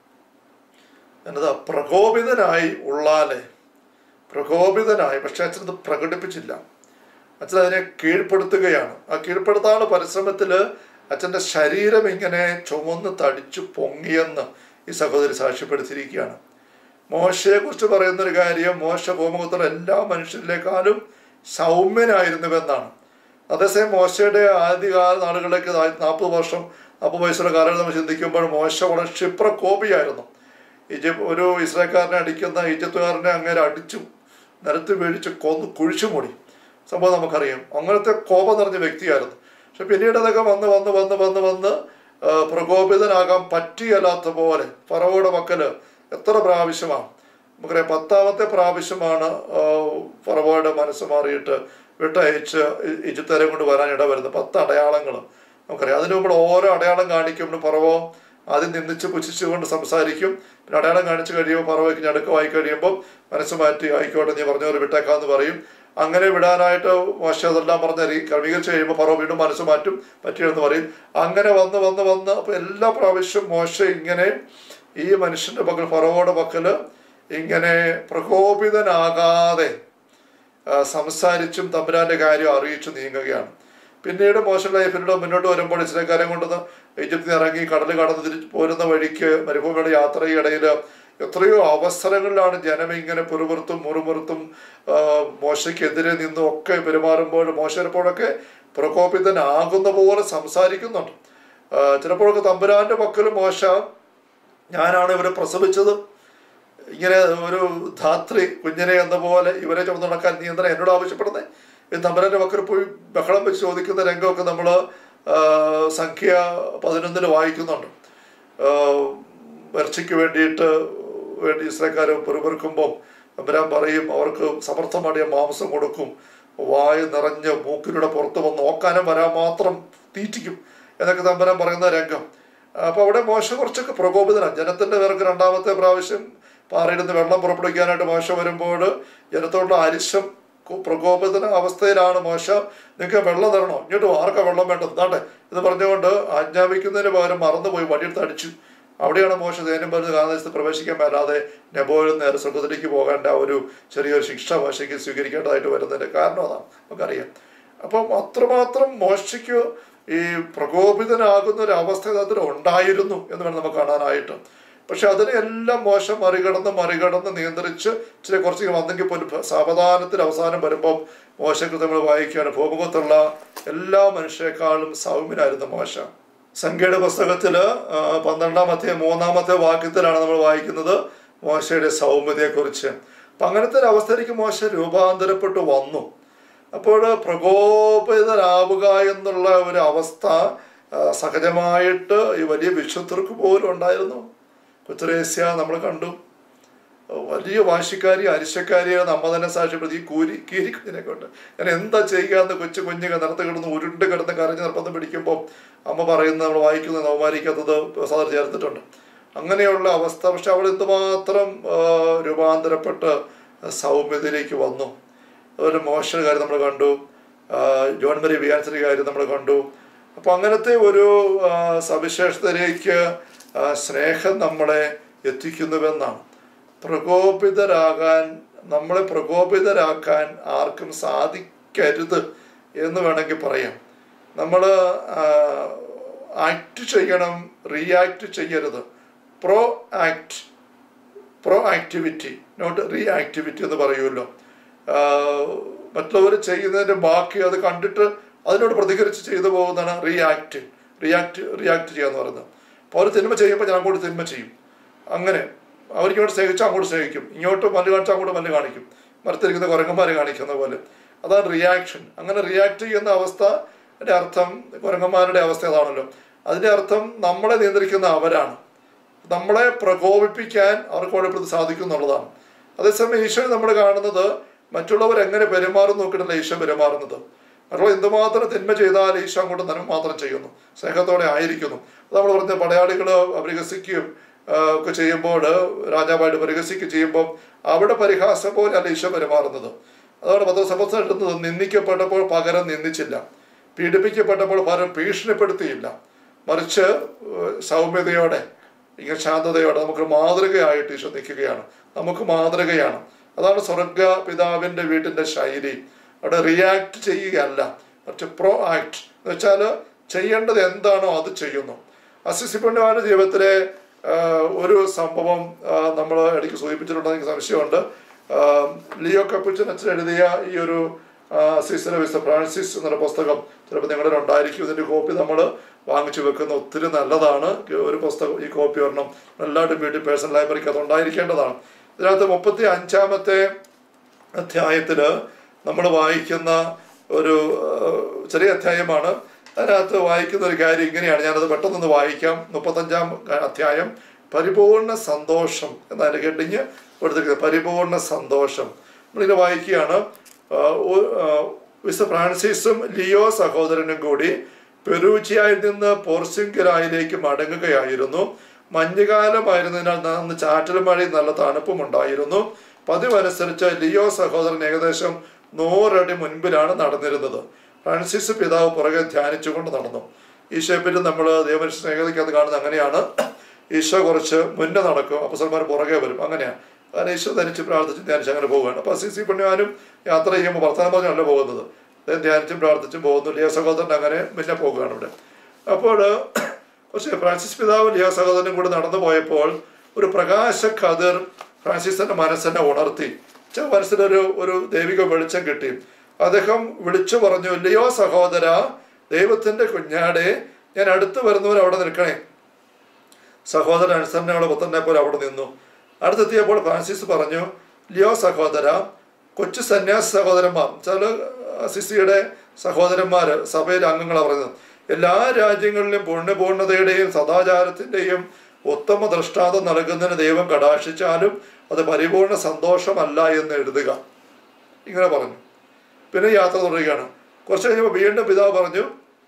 എന്നതാ പ്രകോപിതനായി ഉള്ളാലെ പ്രകോപിതനായി പക്ഷെ അച്ഛൻ അത് പ്രകടിപ്പിച്ചില്ല അച്ഛൻ അതിനെ കീഴ്പ്പെടുത്തുകയാണ് ആ കീഴ്പ്പെടുത്താനുള്ള പരിശ്രമത്തിൽ അച്ഛൻ്റെ ശരീരം ഇങ്ങനെ ചുമന്ന് തടിച്ചു പൊങ്ങിയെന്ന് ഈ സഹോദരി സാക്ഷ്യപ്പെടുത്തിയിരിക്കുകയാണ് മോശയെ കുറിച്ച് പറയുന്ന ഒരു കാര്യം മോശ ഭൂമുഖത്തുള്ള എല്ലാ മനുഷ്യരിലേക്കാളും സൗമ്യനായിരുന്നുവെന്നാണ് അതേസമയം മോശയുടെ ആദ്യകാല നാളുകളിലേക്ക് നാൽപ്പത് വർഷം നാൽപ്പത് വയസ്സുള്ള കാലം നമ്മൾ ചിന്തിക്കുമ്പോൾ മോശ വളരെ ക്ഷിപ്രകോപിയായിരുന്നു ഈജിപ്ത് ഒരു ഇസ്രായേൽക്കാരനെ അടിക്കുന്ന ഈജിപ്തുകാരനെ അങ്ങനെ അടിച്ചു നിരത്ത് വീഴിച്ച് കൊന്ന് കുഴിച്ചു മൂടി സംഭവം നമുക്കറിയാം അങ്ങനത്തെ കോപം നിറഞ്ഞ വ്യക്തിയായിരുന്നു പക്ഷെ പിന്നീട് അതൊക്കെ വന്ന് വന്ന് വന്ന് വന്ന് വന്ന് ആ, പ്രകോപിതനാകാൻ പറ്റിയല്ലാത്ത പോലെ ഫറവോയുടെ മക്കല് എത്ര പ്രാവശ്യമാണ് നമുക്കറിയാം പത്താമത്തെ പ്രാവശ്യമാണ് ആ, ഫറവോയുടെ മനസ്സ് മാറിയിട്ട് വിട്ടയച്ച് ഇ- ഈജിപ്തുകാരെ കൊണ്ട് വരാൻ ഇടവരുന്നത് പത്ത് അടയാളങ്ങൾ നമുക്കറിയാം അതിനു മുമ്പ് ഓരോ അടയാളം കാണിക്കുമ്പോൾ പറവോ ആദ്യം നിന്ദിച്ച് പുച്ഛിച്ചുകൊണ്ട് സംസാരിക്കും പിന്നെ അടയാളം കാണിച്ചു കഴിയുമ്പോൾ പറവയ്ക്ക് ഞടുക്കമായി കഴിയുമ്പോൾ മനസ്സ് മാറ്റി ആയിക്കോട്ടെ നീ പറഞ്ഞ പോലെ വിട്ടേക്കാന്ന് പറയും അങ്ങനെ വിടാനായിട്ട് മോശ അതെല്ലാം പറഞ്ഞ് രീ- ക്രമീകരിച്ച് കഴിയുമ്പോൾ പറവ വീണ്ടും മനസ്സ് മാറ്റും പറ്റിയെന്ന് പറയും അങ്ങനെ വന്ന് വന്ന് വന്ന് അപ്പോൾ എല്ലാ പ്രാവശ്യം മോശ ഇങ്ങനെ ഈ മനുഷ്യന്റെ പക്കൽ ഫറവോയുടെ പക്കല് ഇങ്ങനെ പ്രകോപിതനാകാതെ ആ, സംസാരിച്ചും തമ്പുരാന്റെ കാര്യം അറിയിച്ചു നീങ്ങുകയാണ് പിന്നീട് മോശം ലൈഫിലൂടെ മുന്നോട്ട് വരുമ്പോൾ ഇസ്രേക്കാരെ കൊണ്ടുവന്ന് ഈജിപ്തിൽ ഇറങ്ങി കടൽ കടന്ന് തിരിച്ച് പോരുന്ന വഴിക്ക് മരുഭൂമിയുടെ യാത്രയിടയിൽ എത്രയോ അവസരങ്ങളിലാണ് ജനം ഇങ്ങനെ പുറപുറത്തും മുറുമുറുത്തും ആ, മോശയ്ക്കെതിരെ നിന്നും ഒക്കെ പെരുമാറുമ്പോൾ മോശ ചിലപ്പോഴൊക്കെ പ്രകോപിതനാകുന്ന പോലെ സംസാരിക്കുന്നുണ്ട് ആ, ചിലപ്പോഴൊക്കെ തമ്പുരാന്റെ പക്കലും മോശ ഞാനാണ് ഇവരെ പ്രസവിച്ചത് ഇങ്ങനെ ഒരു ധാത്രി കുഞ്ഞിനെ എന്ന പോലെ ഇവരെ ചുമന്ന് നടക്കാൻ നീ എന്തിനാ എന്നോട് ആവശ്യപ്പെടുന്നത് ഈ തമ്പരൻ്റെ പക്കൽ പോയി ബഹളം വെച്ച് ചോദിക്കുന്ന രംഗമൊക്കെ നമ്മൾ സംഖ്യ പതിനൊന്നിൽ വായിക്കുന്നുണ്ട് ആഹ് ഇറച്ചിക്ക് വേണ്ടിയിട്ട് വേണ്ടി ഇസ്രക്കാർ പെറുപെറുക്കുമ്പം തമ്പുരാൻ പറയും അവർക്ക് സമർത്ഥമായ മാംസം കൊടുക്കും വായ നിറഞ്ഞ് മൂക്കിലൂടെ പുറത്ത് വന്ന് നോക്കാനും വരാൻ മാത്രം തീറ്റിക്കും എന്നൊക്കെ തമ്പുരാൻ പറയുന്ന രംഗം അപ്പോൾ അവിടെ മോശ കുറച്ചൊക്കെ പ്രകോപിതനാണ് ജനത്തിൻ്റെ പേർക്ക് രണ്ടാമത്തെ പ്രാവശ്യം പാറയിൽ നിന്ന് വെള്ളം പുറപ്പെടുവിക്കാനായിട്ട് മോശ വരുമ്പോൾ ജനത്തോടുള്ള അരിശം കു- പ്രകോപിത അവസ്ഥയിലാണ് മോശ നിങ്ങൾക്ക് വെള്ളം തരണോ ഇങ്ങോട്ട് വാ, ആർക്കാ വെള്ളം വേണ്ടത് താണ്ടെ എന്ന് പറഞ്ഞുകൊണ്ട് ആജ്ഞാപിക്കുന്നതിന് പകരം മറന്നുപോയി വടിയെടുത്ത് അടിച്ചു അവിടെയാണ് മോശ ദേനം പറഞ്ഞ് കാലദേശത്ത് പ്രവേശിക്കാൻ മേലാതെ നെബോയിൽ നേരെ സ്വർഗത്തിലേക്ക് പോകേണ്ട ആ ഒരു ചെറിയൊരു ശിക്ഷ മോശയ്ക്ക് സ്വീകരിക്കേണ്ടതായിട്ട് വരുന്നതിന്റെ കാരണം അതാണ് നമുക്കറിയാം അപ്പം അത്രമാത്രം മോശയ്ക്ക് ഈ പ്രകോപിതനാകുന്ന ഒരു അവസ്ഥ അതിൽ ഉണ്ടായിരുന്നു എന്ന് വേണം നമുക്ക് കാണാനായിട്ട് പക്ഷെ അതിനെ എല്ലാം മോശം മറികടന്ന് മറികടന്ന് നിയന്ത്രിച്ച് ചില കുറച്ച് വന്നെങ്കിൽ പോലും സാവധാനത്തിൽ അവസാനം വരുമ്പം മോശകൃത നമ്മൾ വായിക്കുകയാണ് ഭൂമുഖത്തുള്ള എല്ലാ മനുഷ്യരെക്കാളും സൗമ്യനായിരുന്നു മോശ സംഖ്യയുടെ പുസ്തകത്തില് ആ, പന്ത്രണ്ടാമത്തെ മൂന്നാമത്തെ വാക്യത്തിലാണ് നമ്മൾ വായിക്കുന്നത് മോശയുടെ സൗമ്യതയെക്കുറിച്ച് അപ്പം അങ്ങനത്തെ ഒരു അവസ്ഥയിലേക്ക് മോശ രൂപാന്തരപ്പെട്ടു വന്നു അപ്പോൾ പ്രകോപിതരാവുക എന്നുള്ള ഒരു അവസ്ഥ ആ, സഹജമായിട്ട് ഈ വലിയ വിശുദ്ധർക്ക് പോലും ഉണ്ടായിരുന്നു കുത്തരേസ്യ നമ്മൾ കണ്ടു വലിയ വാശിക്കാരി അരിശക്കാരിയാണ് നമ്മ തന്നെ സാക്ഷ്യപ്പെടുത്തി ഈ കൂരി കീരിക്കുഞ്ഞിനെ കൊണ്ട് ഞാൻ എന്താ ചെയ്യുക എന്ന് കൊച്ചു കുഞ്ഞുങ്ങൾ നിറത്ത് കിടന്ന് ഉരുണ്ട് കിടന്ന് കരഞ്ഞ് നിർബന്ധം പിടിക്കുമ്പോൾ അമ്മ പറയുന്നത് നമ്മൾ വായിക്കുന്നത് നവമാരിക്കത്തത് സാദർ ചേർത്തിട്ടുണ്ട് അങ്ങനെയുള്ള അവസ്ഥ പക്ഷെ അവൾ എന്തുമാത്രം ആ, രൂപാന്തരപ്പെട്ട് സൗമ്യതയിലേക്ക് വന്നു അതുപോലെ മോശയുടെ കാര്യം നമ്മൾ കണ്ടു ആ, ജോൺ മരി വിയാൻസിന്റെ കാര്യം നമ്മൾ കണ്ടു അപ്പൊ അങ്ങനത്തെ ഒരു ആ, സവിശേഷതയിലേക്ക് ആ, സ്നേഹം നമ്മളെ എത്തിക്കുന്നുവെന്നാണ് പ്രകോപിതരാകാൻ നമ്മളെ പ്രകോപിതരാക്കാൻ ആർക്കും സാധിക്കരുത് എന്ന് വേണമെങ്കിൽ പറയാം നമ്മൾ ആക്ട് ചെയ്യണം റിയാക്ട് ചെയ്യരുത് proact proactivity not reactivity എന്ന് പറയുമല്ലോ മറ്റുള്ളവർ ചെയ്യുന്നതിൻ്റെ ബാക്കി അത് കണ്ടിട്ട് അതിനോട് പ്രതികരിച്ച് ചെയ്തു പോകുന്നതാണ് റിയാക്ട് റിയാക്ട് റിയാക്ട് ചെയ്യുക എന്ന് പറയുന്നത് അപ്പോൾ അവർ തിന്മ ചെയ്യുമ്പോൾ ഞാൻ അങ്ങോട്ട് തിന്മ ചെയ്യും അങ്ങനെ അവർക്ക് ഇങ്ങോട്ട് സ്നേഹിച്ചാൽ അങ്ങോട്ട് സ്നേഹിക്കും ഇങ്ങോട്ട് മല്ല് കാണിച്ചാൽ അങ്ങോട്ട് മല്ല് കാണിക്കും മരത്തിരിക്കുന്ന കുരങ്ങന്മാരെ കാണിക്കുന്ന പോലെ അതാണ് റിയാക്ഷൻ അങ്ങനെ റിയാക്ട് ചെയ്യുന്ന അവസ്ഥ ന്റെ അർത്ഥം കുരങ്ങന്മാരുടെ അവസ്ഥ അതാണല്ലോ അതിന്റെ അർത്ഥം നമ്മളെ നിയന്ത്രിക്കുന്ന അവരാണ് നമ്മളെ പ്രകോപിപ്പിക്കാൻ അവർക്ക് കുഴപ്പത്തിൽ സാധിക്കും എന്നുള്ളതാണ് അതേസമയം ഈശോ നമ്മൾ കാണുന്നത് മറ്റുള്ളവർ എങ്ങനെ പെരുമാറും നോക്കിയിട്ടല്ല ഈശോ പെരുമാറുന്നത് മറ്റുള്ള എന്തുമാത്രം തിന്മ ചെയ്താൽ ഈശോ അങ്ങോട്ട് നന്മ മാത്രം ചെയ്യുന്നു സ്നേഹത്തോടെ ആയിരിക്കുന്നു അത് നമ്മൾ പറഞ്ഞ പടയാളികൾ പരിഹസിക്കുകയും ആ, ഒക്കെ ചെയ്യുമ്പോൾ രാജാവായിട്ട് പരിഹസിക്കുകയും ചെയ്യുമ്പോൾ അവിടെ പരിഹാസം പോലെ അല്ല ഈശോ പെരുമാറുന്നത് അതാണ് പത്രസഭസ്ഥ എഴുതുന്നത് നിന്ദിക്കപ്പെട്ടപ്പോൾ പകരം നിന്ദിച്ചില്ല പീഡിപ്പിക്കപ്പെട്ടപ്പോൾ പകരം ഭീഷണിപ്പെടുത്തിയില്ല മറിച്ച് ഏഹ്, സൗമ്യതയോടെ ഇങ്ങനെ ശാന്തതയോടെ നമുക്ക് മാതൃകയായിട്ട് ഈശോ നിൽക്കുകയാണ് നമുക്ക് മാതൃകയാണ് അതാണ് സ്വർഗ പിതാവിൻ്റെ വീട്ടിൻ്റെ ശൈലി അവിടെ റിയാക്ട് ചെയ്യുകയല്ല മറിച്ച് പ്രോ ആക്ട് എന്ന് വെച്ചാൽ ചെയ്യേണ്ടത് എന്താണോ അത് ചെയ്യുന്നു അസിസി പുണ്യവാന്റെ ജീവിതത്തിലെ ആ, ഒരു സംഭവം നമ്മൾ ഇടയ്ക്ക് സൂചിപ്പിച്ചിട്ടുണ്ടെന്ന് എനിക്ക് സംശയമുണ്ട് ആ, ലിയോ കപ്പിച്ചൻ അച്ഛൻ എഴുതിയ ഈ ഒരു സിസ്റ്റർ വിസ്ത ഫ്രാൻസിസ് എന്നുള്ള പുസ്തകം ചിലപ്പോൾ നിങ്ങളുടെ ഉണ്ടായിരിക്കും ഇതിൻ്റെ കോപ്പി നമ്മൾ വാങ്ങിച്ചു വെക്കുന്ന ഒത്തിരി നല്ലതാണ് ഒരു പുസ്തകം ഈ കോപ്പി ഒരെണ്ണം എല്ലാവരുടെയും വീട്ടിൽ പേഴ്സണൽ ലൈബ്രറിക്ക് അത് ഉണ്ടായിരിക്കേണ്ടതാണ് ഇതിനകത്ത് മുപ്പത്തി അഞ്ചാമത്തെ അധ്യായത്തിൽ നമ്മൾ വായിക്കുന്ന ഒരു ആ, ചെറിയ അധ്യായമാണ് അതിനകത്ത് വായിക്കുന്ന ഒരു കാര്യം ഇങ്ങനെയാണ് ഞാനത് പെട്ടെന്നൊന്ന് വായിക്കാം മുപ്പത്തഞ്ചാം അധ്യായം പരിപൂർണ സന്തോഷം എന്നതിൻ്റെ ഹെഡിങ് കൊടുത്തിരിക്കുന്നത് പരിപൂർണ സന്തോഷം നമ്മളിങ്ങനെ വായിക്കുകയാണ് ആ, ഒ- ആ, വിശുദ്ധ ഫ്രാൻസിസും ലിയോ സഹോദരനും കൂടി പെറൂച്ചിയായിൽ നിന്ന് പോർസിംഗിലായിലേക്ക് മടങ്ങുകയായിരുന്നു മഞ്ഞുകാലമായിരുന്നതിനാൽ അന്ന് ചാറ്റൽ മഴയും നല്ല തണുപ്പും ഉണ്ടായിരുന്നു പതിവനുസരിച്ച് ലിയോ സഹോദരൻ ഏകദേശം നൂറടി മുൻപിലാണ് നടന്നിരുന്നത് ഫ്രാൻസിസ് പിതാവ് പുറകെ ധ്യാനിച്ചുകൊണ്ട് നടന്നു ഈശോയെപ്പറ്റി നമ്മൾ ദൈവമനുഷ്യ സ്നേഹതയ്ക്കകത്ത് കാണുന്നത് അങ്ങനെയാണ് ഈശോ കുറച്ച് മുന്നേ നടക്കും അപ്പസന്മാർ പുറകെ വരും അങ്ങനെയാണ് കാരണം ഈശോ ധരിച്ച് പ്രാർത്ഥിച്ച് ധ്യാനിച്ച് അങ്ങനെ പോവുകയാണ് അപ്പോൾ അസീസി പുണ്യവാനും യാത്ര ചെയ്യുമ്പോൾ വർത്തമാനം പറഞ്ഞല്ല പോകുന്നത് അദ്ദേഹം ധ്യാനിച്ചും പ്രാർത്ഥിച്ചും പോകുന്നു ലിയ സഹോദരൻ അങ്ങനെ മുന്നേ പോകുകയാണ് ഇവിടെ അപ്പോൾ കുറച്ച് ഫ്രാൻസിസ് പിതാവ് ലിയ സഹോദരനും കൂടി നടന്നു പോയപ്പോൾ ഒരു പ്രകാശ കതിർ ഫ്രാൻസിസിന്റെ മനസ്സിനെ ഉണർത്തി ചെ- മനസ്സിലൊരു ഒരു ദൈവിക വെളിച്ചം കിട്ടി അദ്ദേഹം വിളിച്ചു പറഞ്ഞു ലിയോ സഹോദര ദൈവത്തിന്റെ കുഞ്ഞാടെ ഞാൻ അടുത്ത് വരുന്നവർ അവിടെ നിൽക്കണേ സഹോദരൻ അനുസരണയുള്ള പുത്രനെ പോലെ അവിടെ നിന്നു അടുത്തെത്തിയപ്പോൾ ഫ്രാൻസിസ് പറഞ്ഞു ലിയോ സഹോദര കൊച്ചു സന്യാസ സഹോദരന്മാർ ചില സിസിയുടെ സഹോദരന്മാര് സഭയിലെ അംഗങ്ങളാണ് പറയുന്നത് എല്ലാ രാജ്യങ്ങളിലും പുണ്യപൂർണതയുടെയും സദാചാരത്തിന്റെയും ഉത്തമ ദൃഷ്ടാന്തം നൽകുന്നതിന് ദൈവം കടാക്ഷിച്ചാലും അത് പരിപൂർണ സന്തോഷമല്ല എന്ന് എഴുതുക ഇങ്ങനെ പറഞ്ഞു പിന്നെ യാത്ര തുടരുകയാണ് കുറച്ച് കഴിഞ്ഞപ്പോൾ വീണ്ടും പിതാവ് പറഞ്ഞു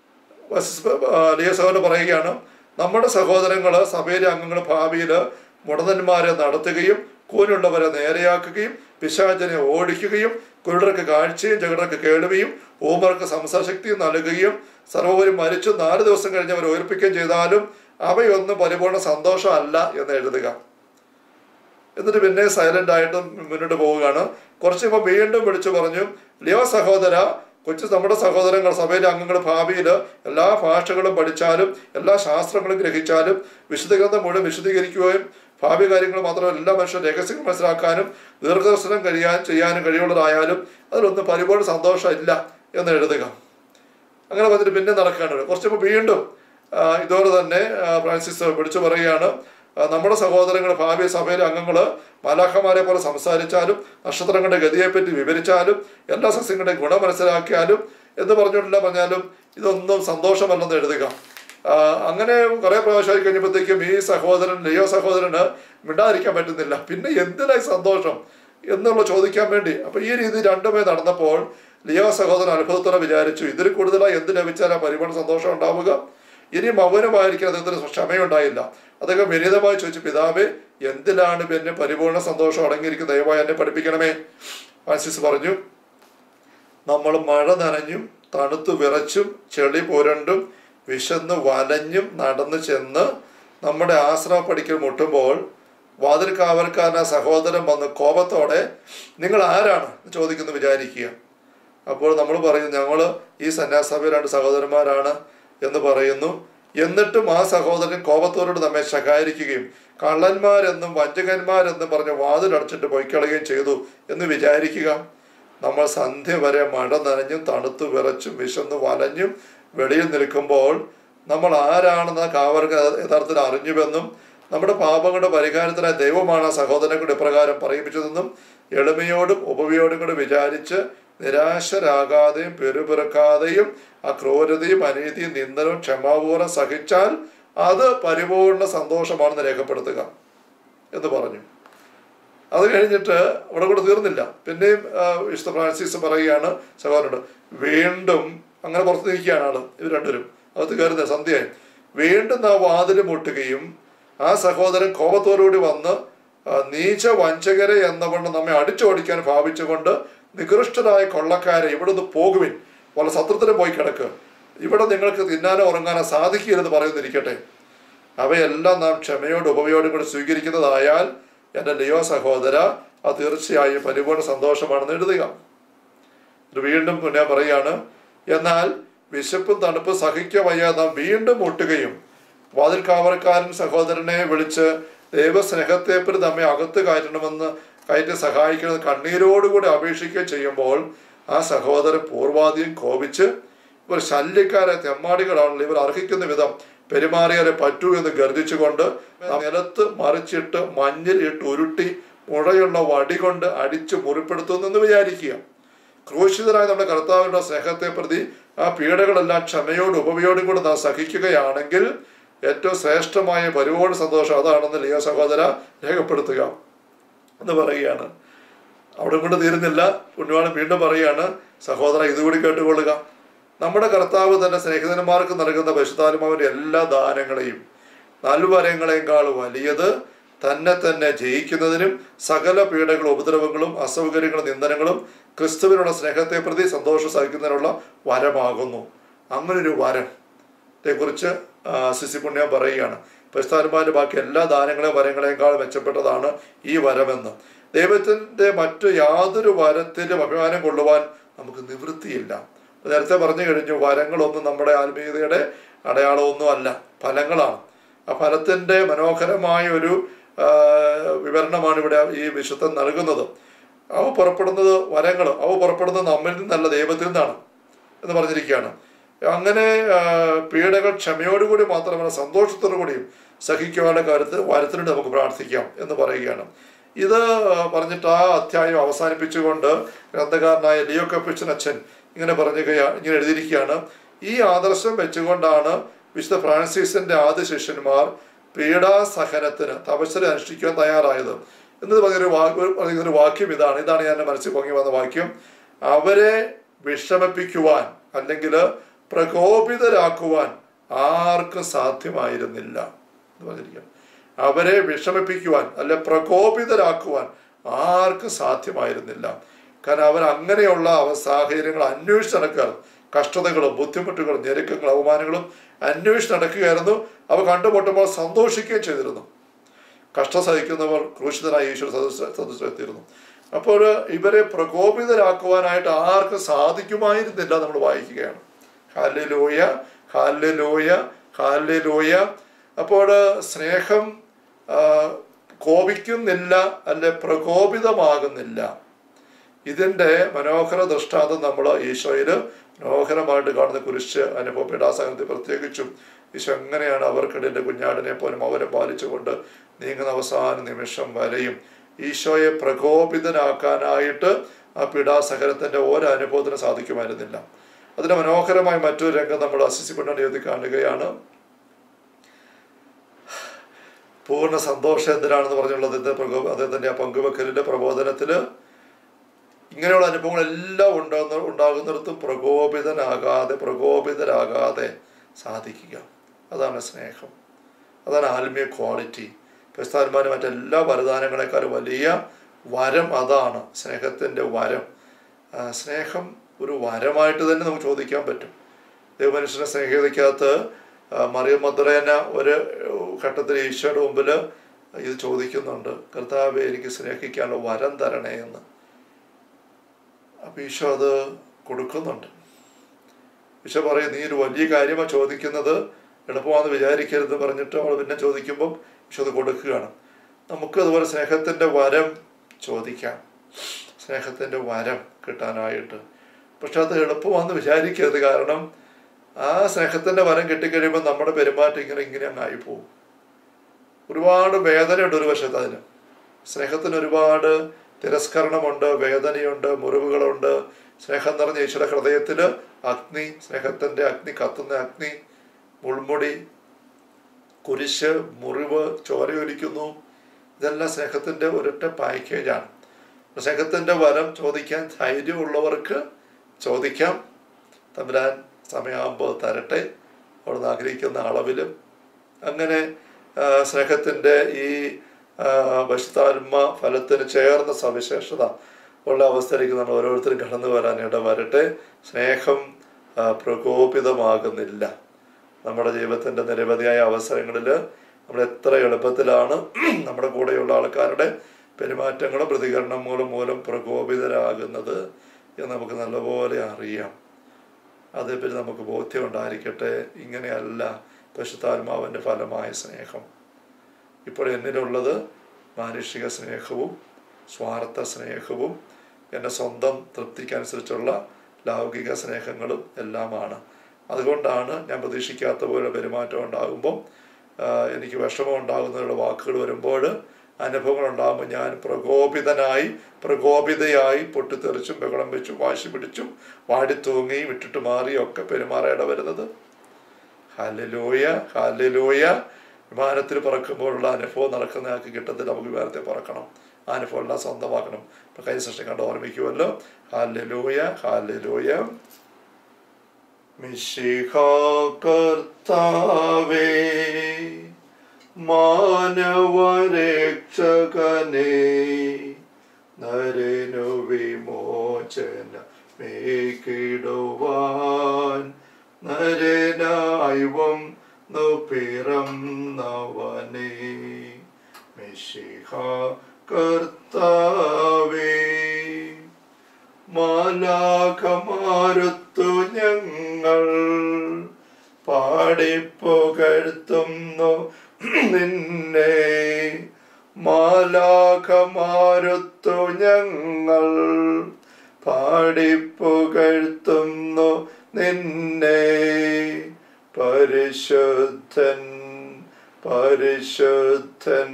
ലിയ സഹോദരൻ പറയുകയാണ് നമ്മുടെ സഹോദരങ്ങൾ സഭയിലെ അംഗങ്ങൾ ഭാവിയിൽ മുടന്തന്മാരെ നടത്തുകയും കൂനുള്ളവരെ നേരെയാക്കുകയും പിശാചനെ ഓടിക്കുകയും കുരുടർക്ക് കാഴ്ചയും ജഗടർക്ക് കേൾവിയും ഊമർക്ക് സംസാരശക്തിയും നൽകുകയും സർവോപരി മരിച്ചു നാല് ദിവസം കഴിഞ്ഞ് അവർ ഉയർപ്പിക്കുകയും ചെയ്താലും അവയൊന്നും പരിപൂർണ്ണ സന്തോഷമല്ല എന്ന് എഴുതുക എന്നിട്ട് പിന്നെ സൈലന്റ് ആയിട്ട് മുന്നോട്ട് പോവുകയാണ് കുറച്ച് കഴിയുമ്പോൾ വീണ്ടും വിളിച്ചു പറഞ്ഞു ലിയോ സഹോദര കൊച്ചു നമ്മുടെ സഹോദരങ്ങൾ സഭയിലെ അംഗങ്ങൾ ഭാവിയിൽ എല്ലാ ഭാഷകളും പഠിച്ചാലും എല്ലാ ശാസ്ത്രങ്ങളും ഗ്രഹിച്ചാലും വിശുദ്ധ ഗ്രന്ഥം മുഴുവൻ വിശദീകരിക്കുകയും ഭാവി കാര്യങ്ങൾ മാത്രമല്ല എല്ലാ മനുഷ്യരും രഹസ്യങ്ങൾ മനസ്സിലാക്കാനും ദീർഘദർശനം കഴിയാൻ ചെയ്യാനും കഴിവുള്ളതായാലും അതിലൊന്നും പരിപൂർണ്ണ സന്തോഷമില്ല എന്ന് എഴുതുക അങ്ങനെ വന്നിട്ട് പിന്നെ നടക്കുകയാണ് കുറച്ച് മുമ്പ് വീണ്ടും ആ, ഇതുപോലെ തന്നെ ആ, ഫ്രാൻസിസ് വിളിച്ചു പറയുകയാണ് ആ, നമ്മുടെ സഹോദരങ്ങൾ ഭാവി സഭയിലെ അംഗങ്ങൾ മാലാഖമാരെ പോലെ സംസാരിച്ചാലും നക്ഷത്രങ്ങളുടെ ഗതിയെപ്പറ്റി വിവരിച്ചാലും എല്ലാ സസ്യങ്ങളുടെയും ഗുണം മനസ്സിലാക്കിയാലും എന്ന് പറഞ്ഞുകൊണ്ടില്ല പറഞ്ഞാലും ഇതൊന്നും സന്തോഷമല്ലെന്ന് എഴുതുക ആ, അങ്ങനെ കുറെ പ്രാവശ്യമായി കഴിഞ്ഞപ്പോഴത്തേക്കും ഈ സഹോദരൻ ലിയോ സഹോദരന് മിണ്ടാതിരിക്കാൻ പറ്റുന്നില്ല പിന്നെ എന്തിനായി സന്തോഷം എന്നുള്ള ചോദിക്കാൻ വേണ്ടി അപ്പൊ ഈ രീതി രണ്ടുമേ നടന്നപ്പോൾ ലിയോ സഹോദരൻ അത്ഭുതത്തോടെ വിചാരിച്ചു ഇതിൽ കൂടുതലായി എന്ത് ലഭിച്ചാലാ പരിപൂർണ്ണ സന്തോഷം ഉണ്ടാവുക ഇനി മൗനമായിരിക്കാൻ അദ്ദേഹത്തിന് ക്ഷമയുണ്ടായില്ല അദ്ദേഹം വിനീതമായി ചോദിച്ചു പിതാവേ എന്തിലാണ് പിന്നെ പരിപൂർണ്ണ സന്തോഷം അടങ്ങിയിരിക്കുന്ന ദയവായി എന്നെ പഠിപ്പിക്കണമേ ഫ്രാൻസിസ് പറഞ്ഞു നമ്മൾ മഴ നനഞ്ഞും തണുത്തു വിറച്ചും ചെളി പുരണ്ടും വിശന്ന് വലഞ്ഞും നടന്നു ചെന്ന് നമ്മുടെ ആശ്രമ പടിക്കൽ മുട്ടുമ്പോൾ വാതിൽ കാവൽക്കാരന സഹോദരൻ വന്ന് കോപത്തോടെ നിങ്ങൾ ആരാണ് എന്ന് ചോദിക്കുന്നു വിചാരിക്കുക അപ്പോൾ നമ്മൾ പറയും ഞങ്ങൾ ഈ സന്യാസഭയിൽ രണ്ട് സഹോദരന്മാരാണ് എന്ന് പറയുന്നു എന്നിട്ടും ആ സഹോദരൻ കോപത്തോരോട് നമ്മെ ശകാരിക്കുകയും കള്ളന്മാരെന്നും വഞ്ചകന്മാരെന്നും പറഞ്ഞ് വാതിലടച്ചിട്ട് പൊയ്ക്കളയുകയും ചെയ്തു എന്ന് വിചാരിക്കുക നമ്മൾ സന്ധ്യ വരെ മഴ നനഞ്ഞും തണുത്തു വിറച്ചും വിശന്നു വലഞ്ഞും വെളിയിൽ നിൽക്കുമ്പോൾ നമ്മൾ ആരാണെന്ന് കാവർക്ക് യഥാർത്ഥത്തിൽ അറിഞ്ഞുവെന്നും നമ്മുടെ പാപങ്ങളുടെ പരിഹാരത്തിനായി ദൈവമാണ് ആ സഹോദരങ്ങളുടെ ഇപ്രകാരം പറയിപ്പിച്ചതെന്നും എളിമയോടും ഉപവിയോടും കൂടെ വിചാരിച്ച് നിരാശരാകാതെയും പെരുപിറക്കാതെയും ആ ക്രൂരതയും അനീതിയും നിന്ദനവും ക്ഷമാപൂർവ്വം സഹിച്ചാൽ അത് പരിപൂർണ സന്തോഷമാണെന്ന് രേഖപ്പെടുത്തുക എന്ന് പറഞ്ഞു അത് കഴിഞ്ഞിട്ട് അവിടെ കൂടെ തീർന്നില്ല പിന്നെയും ആ, വിശുദ്ധ ഫ്രാൻസിസ് പറയുകയാണ് സഹോദരനോട് വീണ്ടും അങ്ങനെ പുറത്ത് നിൽക്കുകയാണ് ആള് ഇവർ രണ്ടുപേരും അകത്ത് കയറുന്നത് സന്ധ്യയായി വീണ്ടും ആ വാതിൽ മുട്ടുകയും ആ സഹോദരൻ കോപത്തോടുകൂടി വന്ന് ആ, നീച്ച വഞ്ചകരെ എന്നവണ്ണം നമ്മെ അടിച്ചോടിക്കാൻ ഭാവിച്ചുകൊണ്ട് നികൃഷ്ടരായ കൊള്ളക്കാരെ ഇവിടുന്ന് പോകുവിൻ വല്ല സത്രത്തിലും പോയി കിടക്ക് ഇവിടെ നിങ്ങൾക്ക് തിന്നാനോ ഉറങ്ങാനോ സാധിക്കില്ലെന്ന് പറയുന്നിരിക്കട്ടെ അവയെല്ലാം നാം ക്ഷമയോട് ഉപയോഗയോടും കൂടി സ്വീകരിക്കുന്നതായാൽ എൻ്റെ ലിയോ സഹോദര അത് തീർച്ചയായും പരിപൂർണ്ണ സന്തോഷമാണെന്ന് എഴുതുക ഇത് വീണ്ടും ഞാൻ പറയാണ് എന്നാൽ വിശപ്പും തണുപ്പും സഹിക്ക വയ്യാതെ നാം വീണ്ടും മുട്ടുകയും വാതിൽ കാവൽക്കാരൻ സഹോദരനെ വിളിച്ച് ദൈവസ്നേഹത്തെ പ്രതി നമ്മെ അകത്ത് കയറ്റണമെന്ന് കയറ്റി സഹായിക്കുന്നത് കണ്ണീരോടുകൂടി അപേക്ഷിക്കുകയും ചെയ്യുമ്പോൾ ആ സഹോദരൻ പൂർവാദിയും കോപിച്ച് ഇവർ ശല്യക്കാരെ തെമ്മാടികളാണല്ലോ ഇവർ അർഹിക്കുന്ന വിധം പെരുമാറിയാലെ പറ്റൂ എന്ന് ഗർജിച്ചുകൊണ്ട് നാം നിലത്ത് മറിച്ചിട്ട് മഞ്ഞിൽ ഇട്ട് ഉരുട്ടി മുഴയുള്ള വടി കൊണ്ട് അടിച്ച് മുറിപ്പെടുത്തുന്നെന്ന് വിചാരിക്കുക ക്രൂശിതരായ നമ്മുടെ കർത്താവിന്റെ സ്നേഹത്തെ പ്രതി ആ പീഡകളെല്ലാം ക്ഷമയോടും ഉപയോഗയോടും കൂടെ നാം സഹിക്കുകയാണെങ്കിൽ ഏറ്റവും ശ്രേഷ്ഠമായ പരിപൂർണ്ണ സന്തോഷം അതാണെന്ന് ലിയോ സഹോദര രേഖപ്പെടുത്തുക എന്ന് പറയുകയാണ് അവിടെ കൊണ്ട് തീരുന്നില്ല പുണ്യവാണ് വീണ്ടും പറയുകയാണ് സഹോദര ഇതുകൂടി കേട്ടുകൊള്ളുക നമ്മുടെ കർത്താവ് തന്റെ സ്നേഹിതന്മാർക്ക് നൽകുന്ന പരിശുദ്ധാത്മാവിന്റെ എല്ലാ ദാനങ്ങളെയും നൽവരങ്ങളെക്കാൾ വലിയത് തന്നെ തന്നെ ജയിക്കുന്നതിനും സകല പീഡകളും ഉപദ്രവങ്ങളും അസൗകര്യങ്ങളും നിന്ദനങ്ങളും ക്രിസ്തുവിനുള്ള സ്നേഹത്തെ പ്രതി സന്തോഷം സഹിക്കുന്നതിനുള്ള വരമാകുന്നു അങ്ങനൊരു വരം ത്തെക്കുറിച്ച് സിസി പുണ്യം പറയുകയാണ് പരിസ്ഥാനന്മാരുടെ ബാക്കി എല്ലാ ദാനങ്ങളെയും വരങ്ങളെക്കാൾ മെച്ചപ്പെട്ടതാണ് ഈ വരമെന്ന് ദൈവത്തിൻ്റെ മറ്റു യാതൊരു വരത്തിലും അഭിമാനം കൊള്ളുവാൻ നമുക്ക് നിവൃത്തിയില്ല നേരത്തെ പറഞ്ഞു കഴിഞ്ഞു വരങ്ങളൊന്നും നമ്മുടെ ആത്മീയതയുടെ അടയാളമൊന്നും അല്ല ഫലങ്ങളാണ് ആ ഫലത്തിൻ്റെ മനോഹരമായ ഒരു ആ, വിവരണമാണ് ഇവിടെ ഈ വിശുദ്ധൻ നൽകുന്നത് അവ പുറപ്പെടുന്നത് വരങ്ങൾ അവ പുറപ്പെടുന്നത് നമ്മിൽ നിന്നല്ല ദൈവത്തിൽ നിന്നാണ് എന്ന് പറഞ്ഞിരിക്കുകയാണ് അങ്ങനെ ആ, പീഡകൾ ക്ഷമയോടുകൂടി മാത്രമല്ല സന്തോഷത്തോടു കൂടിയും സഹിക്കുവാനുള്ള കാര്യത്തിൽ വരത്തിനുണ്ട് നമുക്ക് പ്രാർത്ഥിക്കാം എന്ന് പറയുകയാണ് ഇത് പറഞ്ഞിട്ട് ആ അധ്യായം അവസാനിപ്പിച്ചുകൊണ്ട് ഗ്രന്ഥകാരനായ ലിയോ കപ്പിച്ചൻ അച്ഛൻ ഇങ്ങനെ പറയുകയാ ഇങ്ങനെ എഴുതിയിരിക്കുകയാണ് ഈ ആദർശം വെച്ചുകൊണ്ടാണ് വിശുദ്ധ ഫ്രാൻസിസിന്റെ ആദ്യ ശിഷ്യന്മാർ പീഡാസഹനത്തിന് തപസ്സര അനുഷ്ഠിക്കാൻ തയ്യാറായത് എന്നത് പറഞ്ഞൊരു വാക്ക് പറയുന്ന ഒരു വാക്യം ഇതാണ് ഇതാണ് ഞാൻ എൻ്റെ മനസ്സിൽ പൊങ്ങി വന്ന വാക്യം അവരെ വിഷമിപ്പിക്കുവാൻ അല്ലെങ്കിൽ പ്രകോപിതരാക്കുവാൻ ആർക്കും സാധ്യമായിരുന്നില്ല എന്ന് പറഞ്ഞിരിക്കുകയാണ് അവരെ വിഷമിപ്പിക്കുവാൻ അല്ലെ പ്രകോപിതരാക്കുവാൻ ആർക്കും സാധ്യമായിരുന്നില്ല കാരണം അവർ അങ്ങനെയുള്ള അവ സാഹചര്യങ്ങൾ അന്വേഷിച്ച് നടക്കുകയാണ് കഷ്ടതകളും ബുദ്ധിമുട്ടുകളും ഞെരുക്കങ്ങളും അവമാനങ്ങളും അന്വേഷിച്ച് നടക്കുകയായിരുന്നു അവ കണ്ടുമുട്ടുമ്പോൾ സന്തോഷിക്കുകയും ചെയ്തിരുന്നു കഷ്ടം സഹിക്കുന്നവർ ക്രൂശിതനായ ഈശ്വര സദസ്യ സദസ്യത്തിരുന്നു അപ്പോൾ ഇവരെ പ്രകോപിതരാക്കുവാനായിട്ട് ആർക്കും സാധിക്കുമായിരുന്നില്ല നമ്മൾ വായിക്കുകയാണ് ഹാലലോയ ഹാലലോയ ഹാലലോയ അപ്പോൾ സ്നേഹം ആ, കോപിക്കുന്നില്ല അല്ലെ പ്രകോപിതമാകുന്നില്ല ഇതിൻ്റെ മനോഹര ദൃഷ്ടാന്തം നമ്മൾ ഈശോയിൽ മനോഹരമായിട്ട് കാണുന്ന കുരിശ് അനുഭവ പീഡാസഹനത്തിൽ പ്രത്യേകിച്ചും ഈശോ എങ്ങനെയാണ് അവർക്കിടയിലെ കുഞ്ഞാടിനെ പോലും അവരെ പാലിച്ചുകൊണ്ട് നീങ്ങുന്ന അവസാന നിമിഷം വരെയും ഈശോയെ പ്രകോപിതനാക്കാനായിട്ട് ആ പീഡാസഹനത്തിൻ്റെ ഓരോ അനുഭവത്തിനും സാധിക്കുമായിരുന്നില്ല അതിന് മനോഹരമായ മറ്റൊരു രംഗം നമ്മൾ അസിസിപ്പെണ്ണ എഴുതി കാണുകയാണ് പൂർണ്ണ സന്തോഷം എന്തിനാണെന്ന് പറഞ്ഞുള്ളത് അദ്ദേഹത്തെ പ്രകോ അദ്ദേഹത്തിൻ്റെ ആ പങ്കുവെക്കലിൻ്റെ പ്രബോധനത്തിൽ ഇങ്ങനെയുള്ള അനുഭവങ്ങളെല്ലാം ഉണ്ടാകുന്ന ഉണ്ടാകുന്നിടത്തും പ്രകോപിതനാകാതെ പ്രകോപിതരാകാതെ സാധിക്കുക അതാണ് സ്നേഹം അതാണ് ആത്മീയ ക്വാളിറ്റി ക്രിസ്താന്മാരും മറ്റെല്ലാ വരദാനങ്ങളെക്കാളും വലിയ വരം അതാണ് സ്നേഹത്തിൻ്റെ വരം ആ, സ്നേഹം ഒരു വരമായിട്ട് തന്നെ നമുക്ക് ചോദിക്കാൻ പറ്റും ദൈവമനുഷ്യനെ സ്നേഹിതയ്ക്കകത്ത് മറിയ മദ്രേന ഒരു ഘട്ടത്തിൽ ഈശോയുടെ മുമ്പിൽ ഇത് ചോദിക്കുന്നുണ്ട് കർത്താവെ എനിക്ക് സ്നേഹിക്കാനുള്ള വരം തരണേ എന്ന് അപ്പം ഈശോ അത് കൊടുക്കുന്നുണ്ട് ഈശോ പറയും നീ ഒരു വലിയ കാര്യമാണ് ചോദിക്കുന്നത് എളുപ്പമാണെന്ന് വിചാരിക്കരുത് പറഞ്ഞിട്ട് അവൾ പിന്നെ ചോദിക്കുമ്പം ഈശോ അത് കൊടുക്കുകയാണ് നമുക്ക് അതുപോലെ സ്നേഹത്തിൻ്റെ വരം ചോദിക്കാം സ്നേഹത്തിൻ്റെ വരം കിട്ടാനായിട്ട് പക്ഷെ അത് എളുപ്പമാണെന്ന് വിചാരിക്കരുത് കാരണം ആ സ്നേഹത്തിൻ്റെ വരം കിട്ടിക്കഴിയുമ്പോൾ നമ്മുടെ പെരുമാറ്റം ഇങ്ങനെ ഇങ്ങനെ അങ്ങ് ആയിപ്പോവും ഒരുപാട് വേദനയുണ്ട് ഒരു വശത്ത് അതിന് സ്നേഹത്തിന് ഒരുപാട് തിരസ്കരണമുണ്ട് വേദനയുണ്ട് മുറിവുകളുണ്ട് സ്നേഹം നിറഞ്ഞ ഈശ്വര ഹൃദയത്തിൽ അഗ്നി സ്നേഹത്തിൻ്റെ അഗ്നി കത്തുന്ന അഗ്നി മുൾമുടി കുരിശ് മുറിവ് ചോരയൊലിക്കുന്നു ഇതെല്ലാം സ്നേഹത്തിൻ്റെ ഒരൊറ്റ പാക്കേജാണ് സ്നേഹത്തിൻ്റെ വരം ചോദിക്കാൻ ധൈര്യമുള്ളവർക്ക് ചോദിക്കാം തമ്പുരാൻ സമയമാകുമ്പോൾ തരട്ടെ അവിടുന്ന് ആഗ്രഹിക്കുന്ന അളവിലും അങ്ങനെ ആ, സ്നേഹത്തിൻ്റെ ഈ ആ, വശുതാത്മ ഫലത്തിന് ചേർന്ന സവിശേഷത ഉള്ള അവസ്ഥയിലേക്ക് നമ്മൾ ഓരോരുത്തരും കടന്നു വരാൻ ഇട വരട്ടെ സ്നേഹം ആ, പ്രകോപിതമാകുന്നില്ല നമ്മുടെ ജീവിതത്തിൻ്റെ നിരവധിയായ അവസരങ്ങളിൽ നമ്മൾ എത്ര എളുപ്പത്തിലാണ് നമ്മുടെ കൂടെയുള്ള ആൾക്കാരുടെ പെരുമാറ്റങ്ങളും പ്രതികരണങ്ങളും മൂലം പ്രകോപിതരാകുന്നത് എന്ന് നമുക്ക് നല്ലപോലെ അറിയാം അതേപ്പറ്റി നമുക്ക് ബോധ്യം ഉണ്ടായിരിക്കട്ടെ ഇങ്ങനെയല്ല പശുത്താത്മാവിൻ്റെ ഫലമായ സ്നേഹം ഇപ്പോൾ എന്നിലുള്ളത് മാനുഷിക സ്നേഹവും സ്വാർത്ഥ സ്നേഹവും എൻ്റെ സ്വന്തം തൃപ്തിക്കനുസരിച്ചുള്ള ലൗകിക സ്നേഹങ്ങളും എല്ലാമാണ് അതുകൊണ്ടാണ് ഞാൻ പ്രതീക്ഷിക്കാത്ത പോലെ പെരുമാറ്റം ഉണ്ടാകുമ്പം ആ, എനിക്ക് വിഷമം ഉണ്ടാകുന്നവരുടെ വാക്കുകൾ വരുമ്പോൾ അനുഭവങ്ങൾ ഉണ്ടാകുമ്പോൾ ഞാൻ പ്രകോപിതനായി പ്രകോപിതയായി പൊട്ടിത്തെറിച്ചും ബഹളം വെച്ചും വാശി പിടിച്ചും വാടിത്തൂങ്ങിയും ഇട്ടിട്ട് മാറിയും ഒക്കെ പെരുമാറേണ്ട വരുന്നത് ഹാലലോയ ഹാലലോയ വിമാനത്തിൽ പറക്കുമ്പോഴുള്ള അനുഭവം നടക്കുന്ന ആൾക്ക് കിട്ടത്തിൽ നമുക്ക് വിമാനത്തെ പറക്കണം ആ അനുഭവം എല്ലാം സ്വന്തമാക്കണം ഇപ്പം കഴിഞ്ഞ സൃഷ്ടി കണ്ട് ഓർമ്മിക്കുമല്ലോ ഹാലലോയ ഹാലലോയ മിശിഹാ കർത്താവേ മാനവരക്ഷകനേ നരനു വിമോചന മേക്കിടുവാൻ നരനായവം പിറന്നവനേ മിശിഹ കർത്താവേ മാലാഖമാരുത്തു ഞങ്ങൾ പാടിപ്പുകഴ്ത്തുന്നു നിന്നെ മാലാഖമാരുത്തു ഞങ്ങൾ പാടിപ്പുകഴ്ത്തുന്നു നിന്നെ പരിശുദ്ധൻ പരിശുദ്ധൻ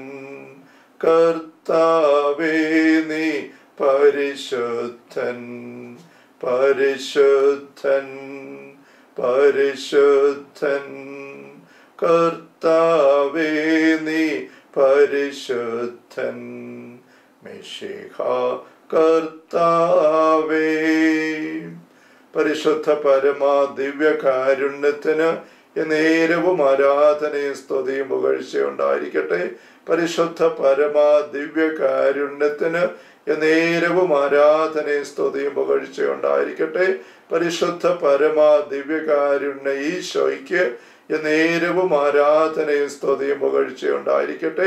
കർത്താവേ നീ പരിശുദ്ധൻ പരിശുദ്ധൻ പരിശുദ്ധൻ കർത്താവേ നീ പരിശുദ്ധൻ മിശിഹ കർത്താവേ പരിശുദ്ധ പരമാ ദിവ്യകാരുണ്യത്തിന് എന്നേരവും ആരാധനയും സ്തുതിയും പുകഴ്ചയുണ്ടായിരിക്കട്ടെ പരിശുദ്ധ പരമാ ദിവ്യകാരുണ്യത്തിന് എന്നേരവും ആരാധനയും സ്തുതിയും പുകഴ്ചയുണ്ടായിരിക്കട്ടെ പരിശുദ്ധ പരമാ ദിവ്യകാരുണ്യ ഈശോയ്ക്ക് എന്നേരവും ആരാധനയും സ്തുതിയും പുകഴ്ചയുണ്ടായിരിക്കട്ടെ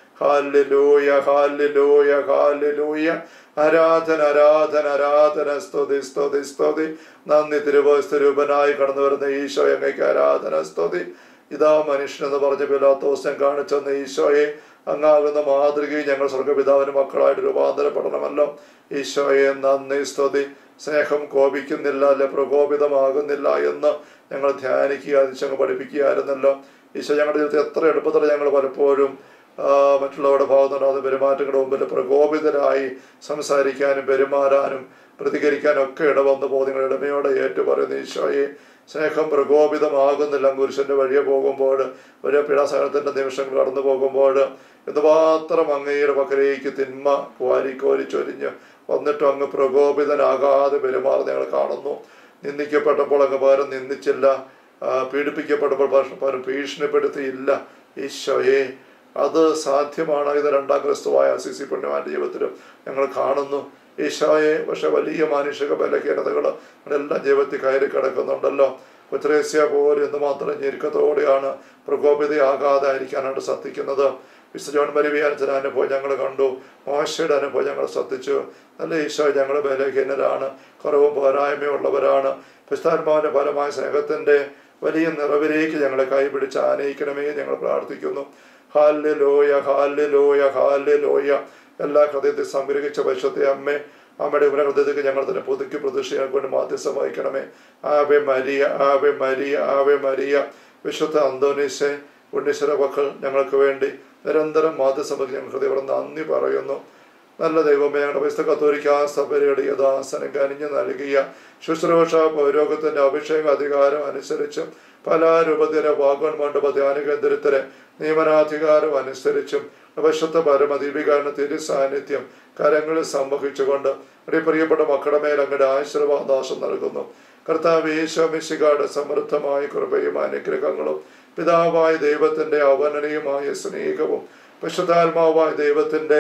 ഹാലലൂയ ഹാലലൂയ ഹാലലൂയ ആരാധന ആരാധന ആരാധന സ്തുതി സ്തുതി സ്തുതി നന്ദി തിരുവസ്തുരൂപനായി കടന്നു വരുന്ന ഈശോ അങ്ങേക്ക് ആരാധന സ്തുതി ഇതാ മനുഷ്യനെന്ന് പറഞ്ഞ പിലാത്തോസ്യം കാണിച്ചെന്ന ഈശോയെ അങ്ങാകുന്ന മാതൃകയും ഞങ്ങൾ സ്വർഗപിതാവിന് മക്കളായിട്ട് രൂപാന്തരപ്പെടണമല്ലോ ഈശോയെ നന്ദി സ്തുതി സ്നേഹം കോപിക്കുന്നില്ല അല്ലെ പ്രകോപിതമാകുന്നില്ല എന്ന് ഞങ്ങൾ ധ്യാനിക്കുക അതിശങ്ങ് പഠിപ്പിക്കുകയായിരുന്നല്ലോ ഈശോ ഞങ്ങളുടെ ജീവിതത്തിൽ എത്ര എളുപ്പത്തിൽ ഞങ്ങൾ പലപ്പോഴും ആ, മറ്റുള്ളവരുടെ ഭാഗത്തുണ്ടാകുന്ന പെരുമാറ്റങ്ങളുടെ മുമ്പിൽ പ്രകോപിതരായി സംസാരിക്കാനും പെരുമാറാനും പ്രതികരിക്കാനും ഒക്കെ ഇടവന്നു പോകും നിങ്ങൾ ഇടമയോടെ ഏറ്റുപറയുന്ന ഈശോയെ സ്നേഹം പ്രകോപിതമാകുന്നില്ല കുരിശന്റെ വഴിയെ പോകുമ്പോൾ ഒരു പീഡാസഹനത്തിന്റെ നിമിഷങ്ങൾ കടന്നു പോകുമ്പോൾ എന്തുമാത്രം അങ്ങയുടെ പക്കലേക്ക് തിന്മ വാരിക്കോരി ചൊരിഞ്ഞ് വന്നിട്ടും അങ്ങ് പ്രകോപിതനാകാതെ പെരുമാറുന്ന ഞങ്ങൾ കാണുന്നു നിന്ദിക്കപ്പെട്ടപ്പോൾ അങ്ങ് പകരം നിന്ദിച്ചില്ല ആ, പീഡിപ്പിക്കപ്പെട്ടപ്പോൾ പകരം- പകരം ഭീഷണിപ്പെടുത്തിയില്ല ഈശോയെ അത് സാധ്യമാണ് ഇത് രണ്ടാം ക്രിസ്തുവായ സി സി പുണ്യമാന്റെ ജീവിതത്തിലും ഞങ്ങൾ കാണുന്നു ഈശോയെ പക്ഷെ വലിയ മാനുഷിക ബലഹീനതകൾ എല്ലാം ജീവിതത്തിൽ കയറി കിടക്കുന്നുണ്ടല്ലോ കൊത്രേസ്യ പോലെ എന്തുമാത്രം ഞെരുക്കത്തോടെയാണ് പ്രകോപിതയാകാതെ ആയിരിക്കാനായിട്ട് ശ്രദ്ധിക്കുന്നത് വിശുദ്ധ ജോൺ മരിവിയാനത്തിന് അനുഭവം ഞങ്ങൾ കണ്ടു മോശയുടെ അനുഭവം ഞങ്ങൾ ശ്രദ്ധിച്ചു നല്ല ഈശോ ഞങ്ങൾ ബലഹീനരാണ് കുറവും പോരായ്മയും ഉള്ളവരാണ് പിസ്താത്മാവിന്റെ ഫലമായ സ്നേഹത്തിന്റെ വലിയ നിറവിലേക്ക് ഞങ്ങളെ കൈപിടിച്ച് ആനയിക്കണമേ ഞങ്ങൾ പ്രാർത്ഥിക്കുന്നു ഹാല്യ ലോയ ഹാല്യ ലോയ ഹാല്യ ലോയ എല്ലാ ഹൃദയത്തിൽ സംഗ്രഹിച്ച പരിശുദ്ധ അമ്മേ അമ്മയുടെ ഇവരെ ഹൃദയത്തേക്ക് ഞങ്ങൾ തന്നെ പുതുക്കി പ്രതീക്ഷയെ കൊണ്ട് മാധ്യസ്ഥം വഹിക്കണമേ ആവെ മരിയ ആവെ മരിയ ആവെ മരിയ വിശുദ്ധ അന്തോനീശെ ഉണ്ണീശ്വര മക്കൾ ഞങ്ങൾക്ക് വേണ്ടി നിരന്തരം മാധ്യസ്ഥം വഹിച്ച് ഞങ്ങൾ ഹൃദയം നന്ദി പറയുന്നു നല്ല ദൈവമേ ഞങ്ങളുടെ വിശുദ്ധ കത്തോലിക്ക സഭയുടെ യഥാസനം കനിഞ്ഞു നൽകിയ ശുശ്രൂഷ പൗരോഗത്തിന്റെ അഭിഷേക അധികാരം അനുസരിച്ച് പല രൂപത്തിലെ വാഗോൺ മണ്ഡപ ധ്യാന കേന്ദ്രത്തിലെ നിയമനാധികാരം അനുസരിച്ചും വിശുദ്ധ പരമദീപികാരന തിരു സാന്നിധ്യം കരങ്ങളിൽ സംവഹിച്ചുകൊണ്ട് നമ്മുടെ പ്രിയപ്പെട്ട മക്കളുടെ മേൽ അങ്ങയുടെ ആശീർവാദാശം നൽകുന്നു കർത്താവ് യേശോമിശികാട് സമൃദ്ധമായ കൃപയും അനുഗ്രഹങ്ങളും പിതാവായ ദൈവത്തിന്റെ അവനനീയമായ സ്നേഹവും വിശുദ്ധാത്മാവായ ദൈവത്തിന്റെ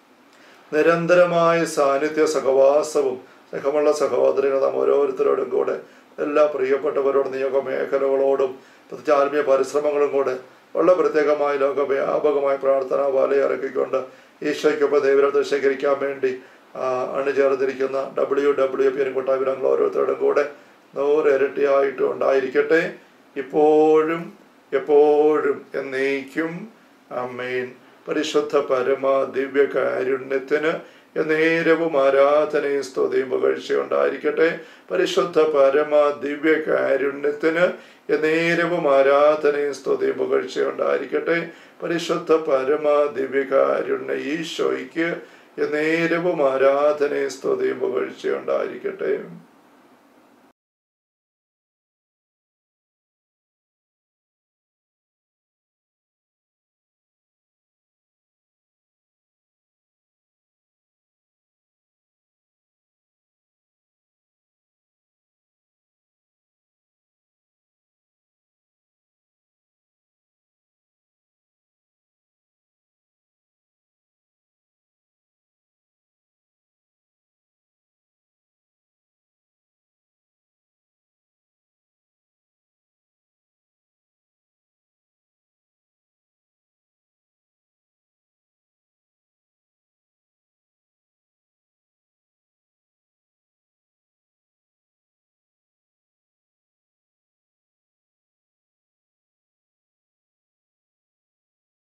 നിരന്തരമായ സാന്നിധ്യ സഹവാസവും സ്നേഹമുള്ള സഹോദരങ്ങൾ നാം ഓരോരുത്തരോടും കൂടെ എല്ലാ പ്രിയപ്പെട്ടവരോടും നിയോഗ മേഖലകളോടും പ്രത്യേക ആത്മീയ പരിശ്രമങ്ങളും കൂടെ ഉള്ള പ്രത്യേകമായ ലോകവ്യാപകമായ പ്രാർത്ഥന വലയിറക്കിക്കൊണ്ട് ഈശോയ്ക്കൊപ്പം ദൈവരത്തെ ശേഖരിക്കാൻ വേണ്ടി ആ, അണിചേർന്നിരിക്കുന്ന ഡബ്ല്യു ഡബ്ല്യു പി കൂട്ടായ്മ ഓരോരുത്തരോടും കൂടെ നൂറ് ഇരട്ടിയായിട്ട് ഉണ്ടായിരിക്കട്ടെ ഇപ്പോഴും എപ്പോഴും എന്നേക്കും അമ്മേൻ പരിശുദ്ധ പരമ ദിവ്യ കാരുണ്യത്തിന് എന്നേരവും ആരാധനയും സ്തുതിയും പുകഴ്ചയുണ്ടായിരിക്കട്ടെ പരിശുദ്ധ പരമ ദിവ്യ കാരുണ്യത്തിന് എന്നേരവും ആരാധനയും സ്തുതിയും പുകഴ്ചയുണ്ടായിരിക്കട്ടെ പരിശുദ്ധ പരമ ദിവ്യ കാരുണ്യ ഈശോയ്ക്ക് എന്നേരവും ആരാധനയും സ്തുതിയും പുകഴ്ചയുണ്ടായിരിക്കട്ടെ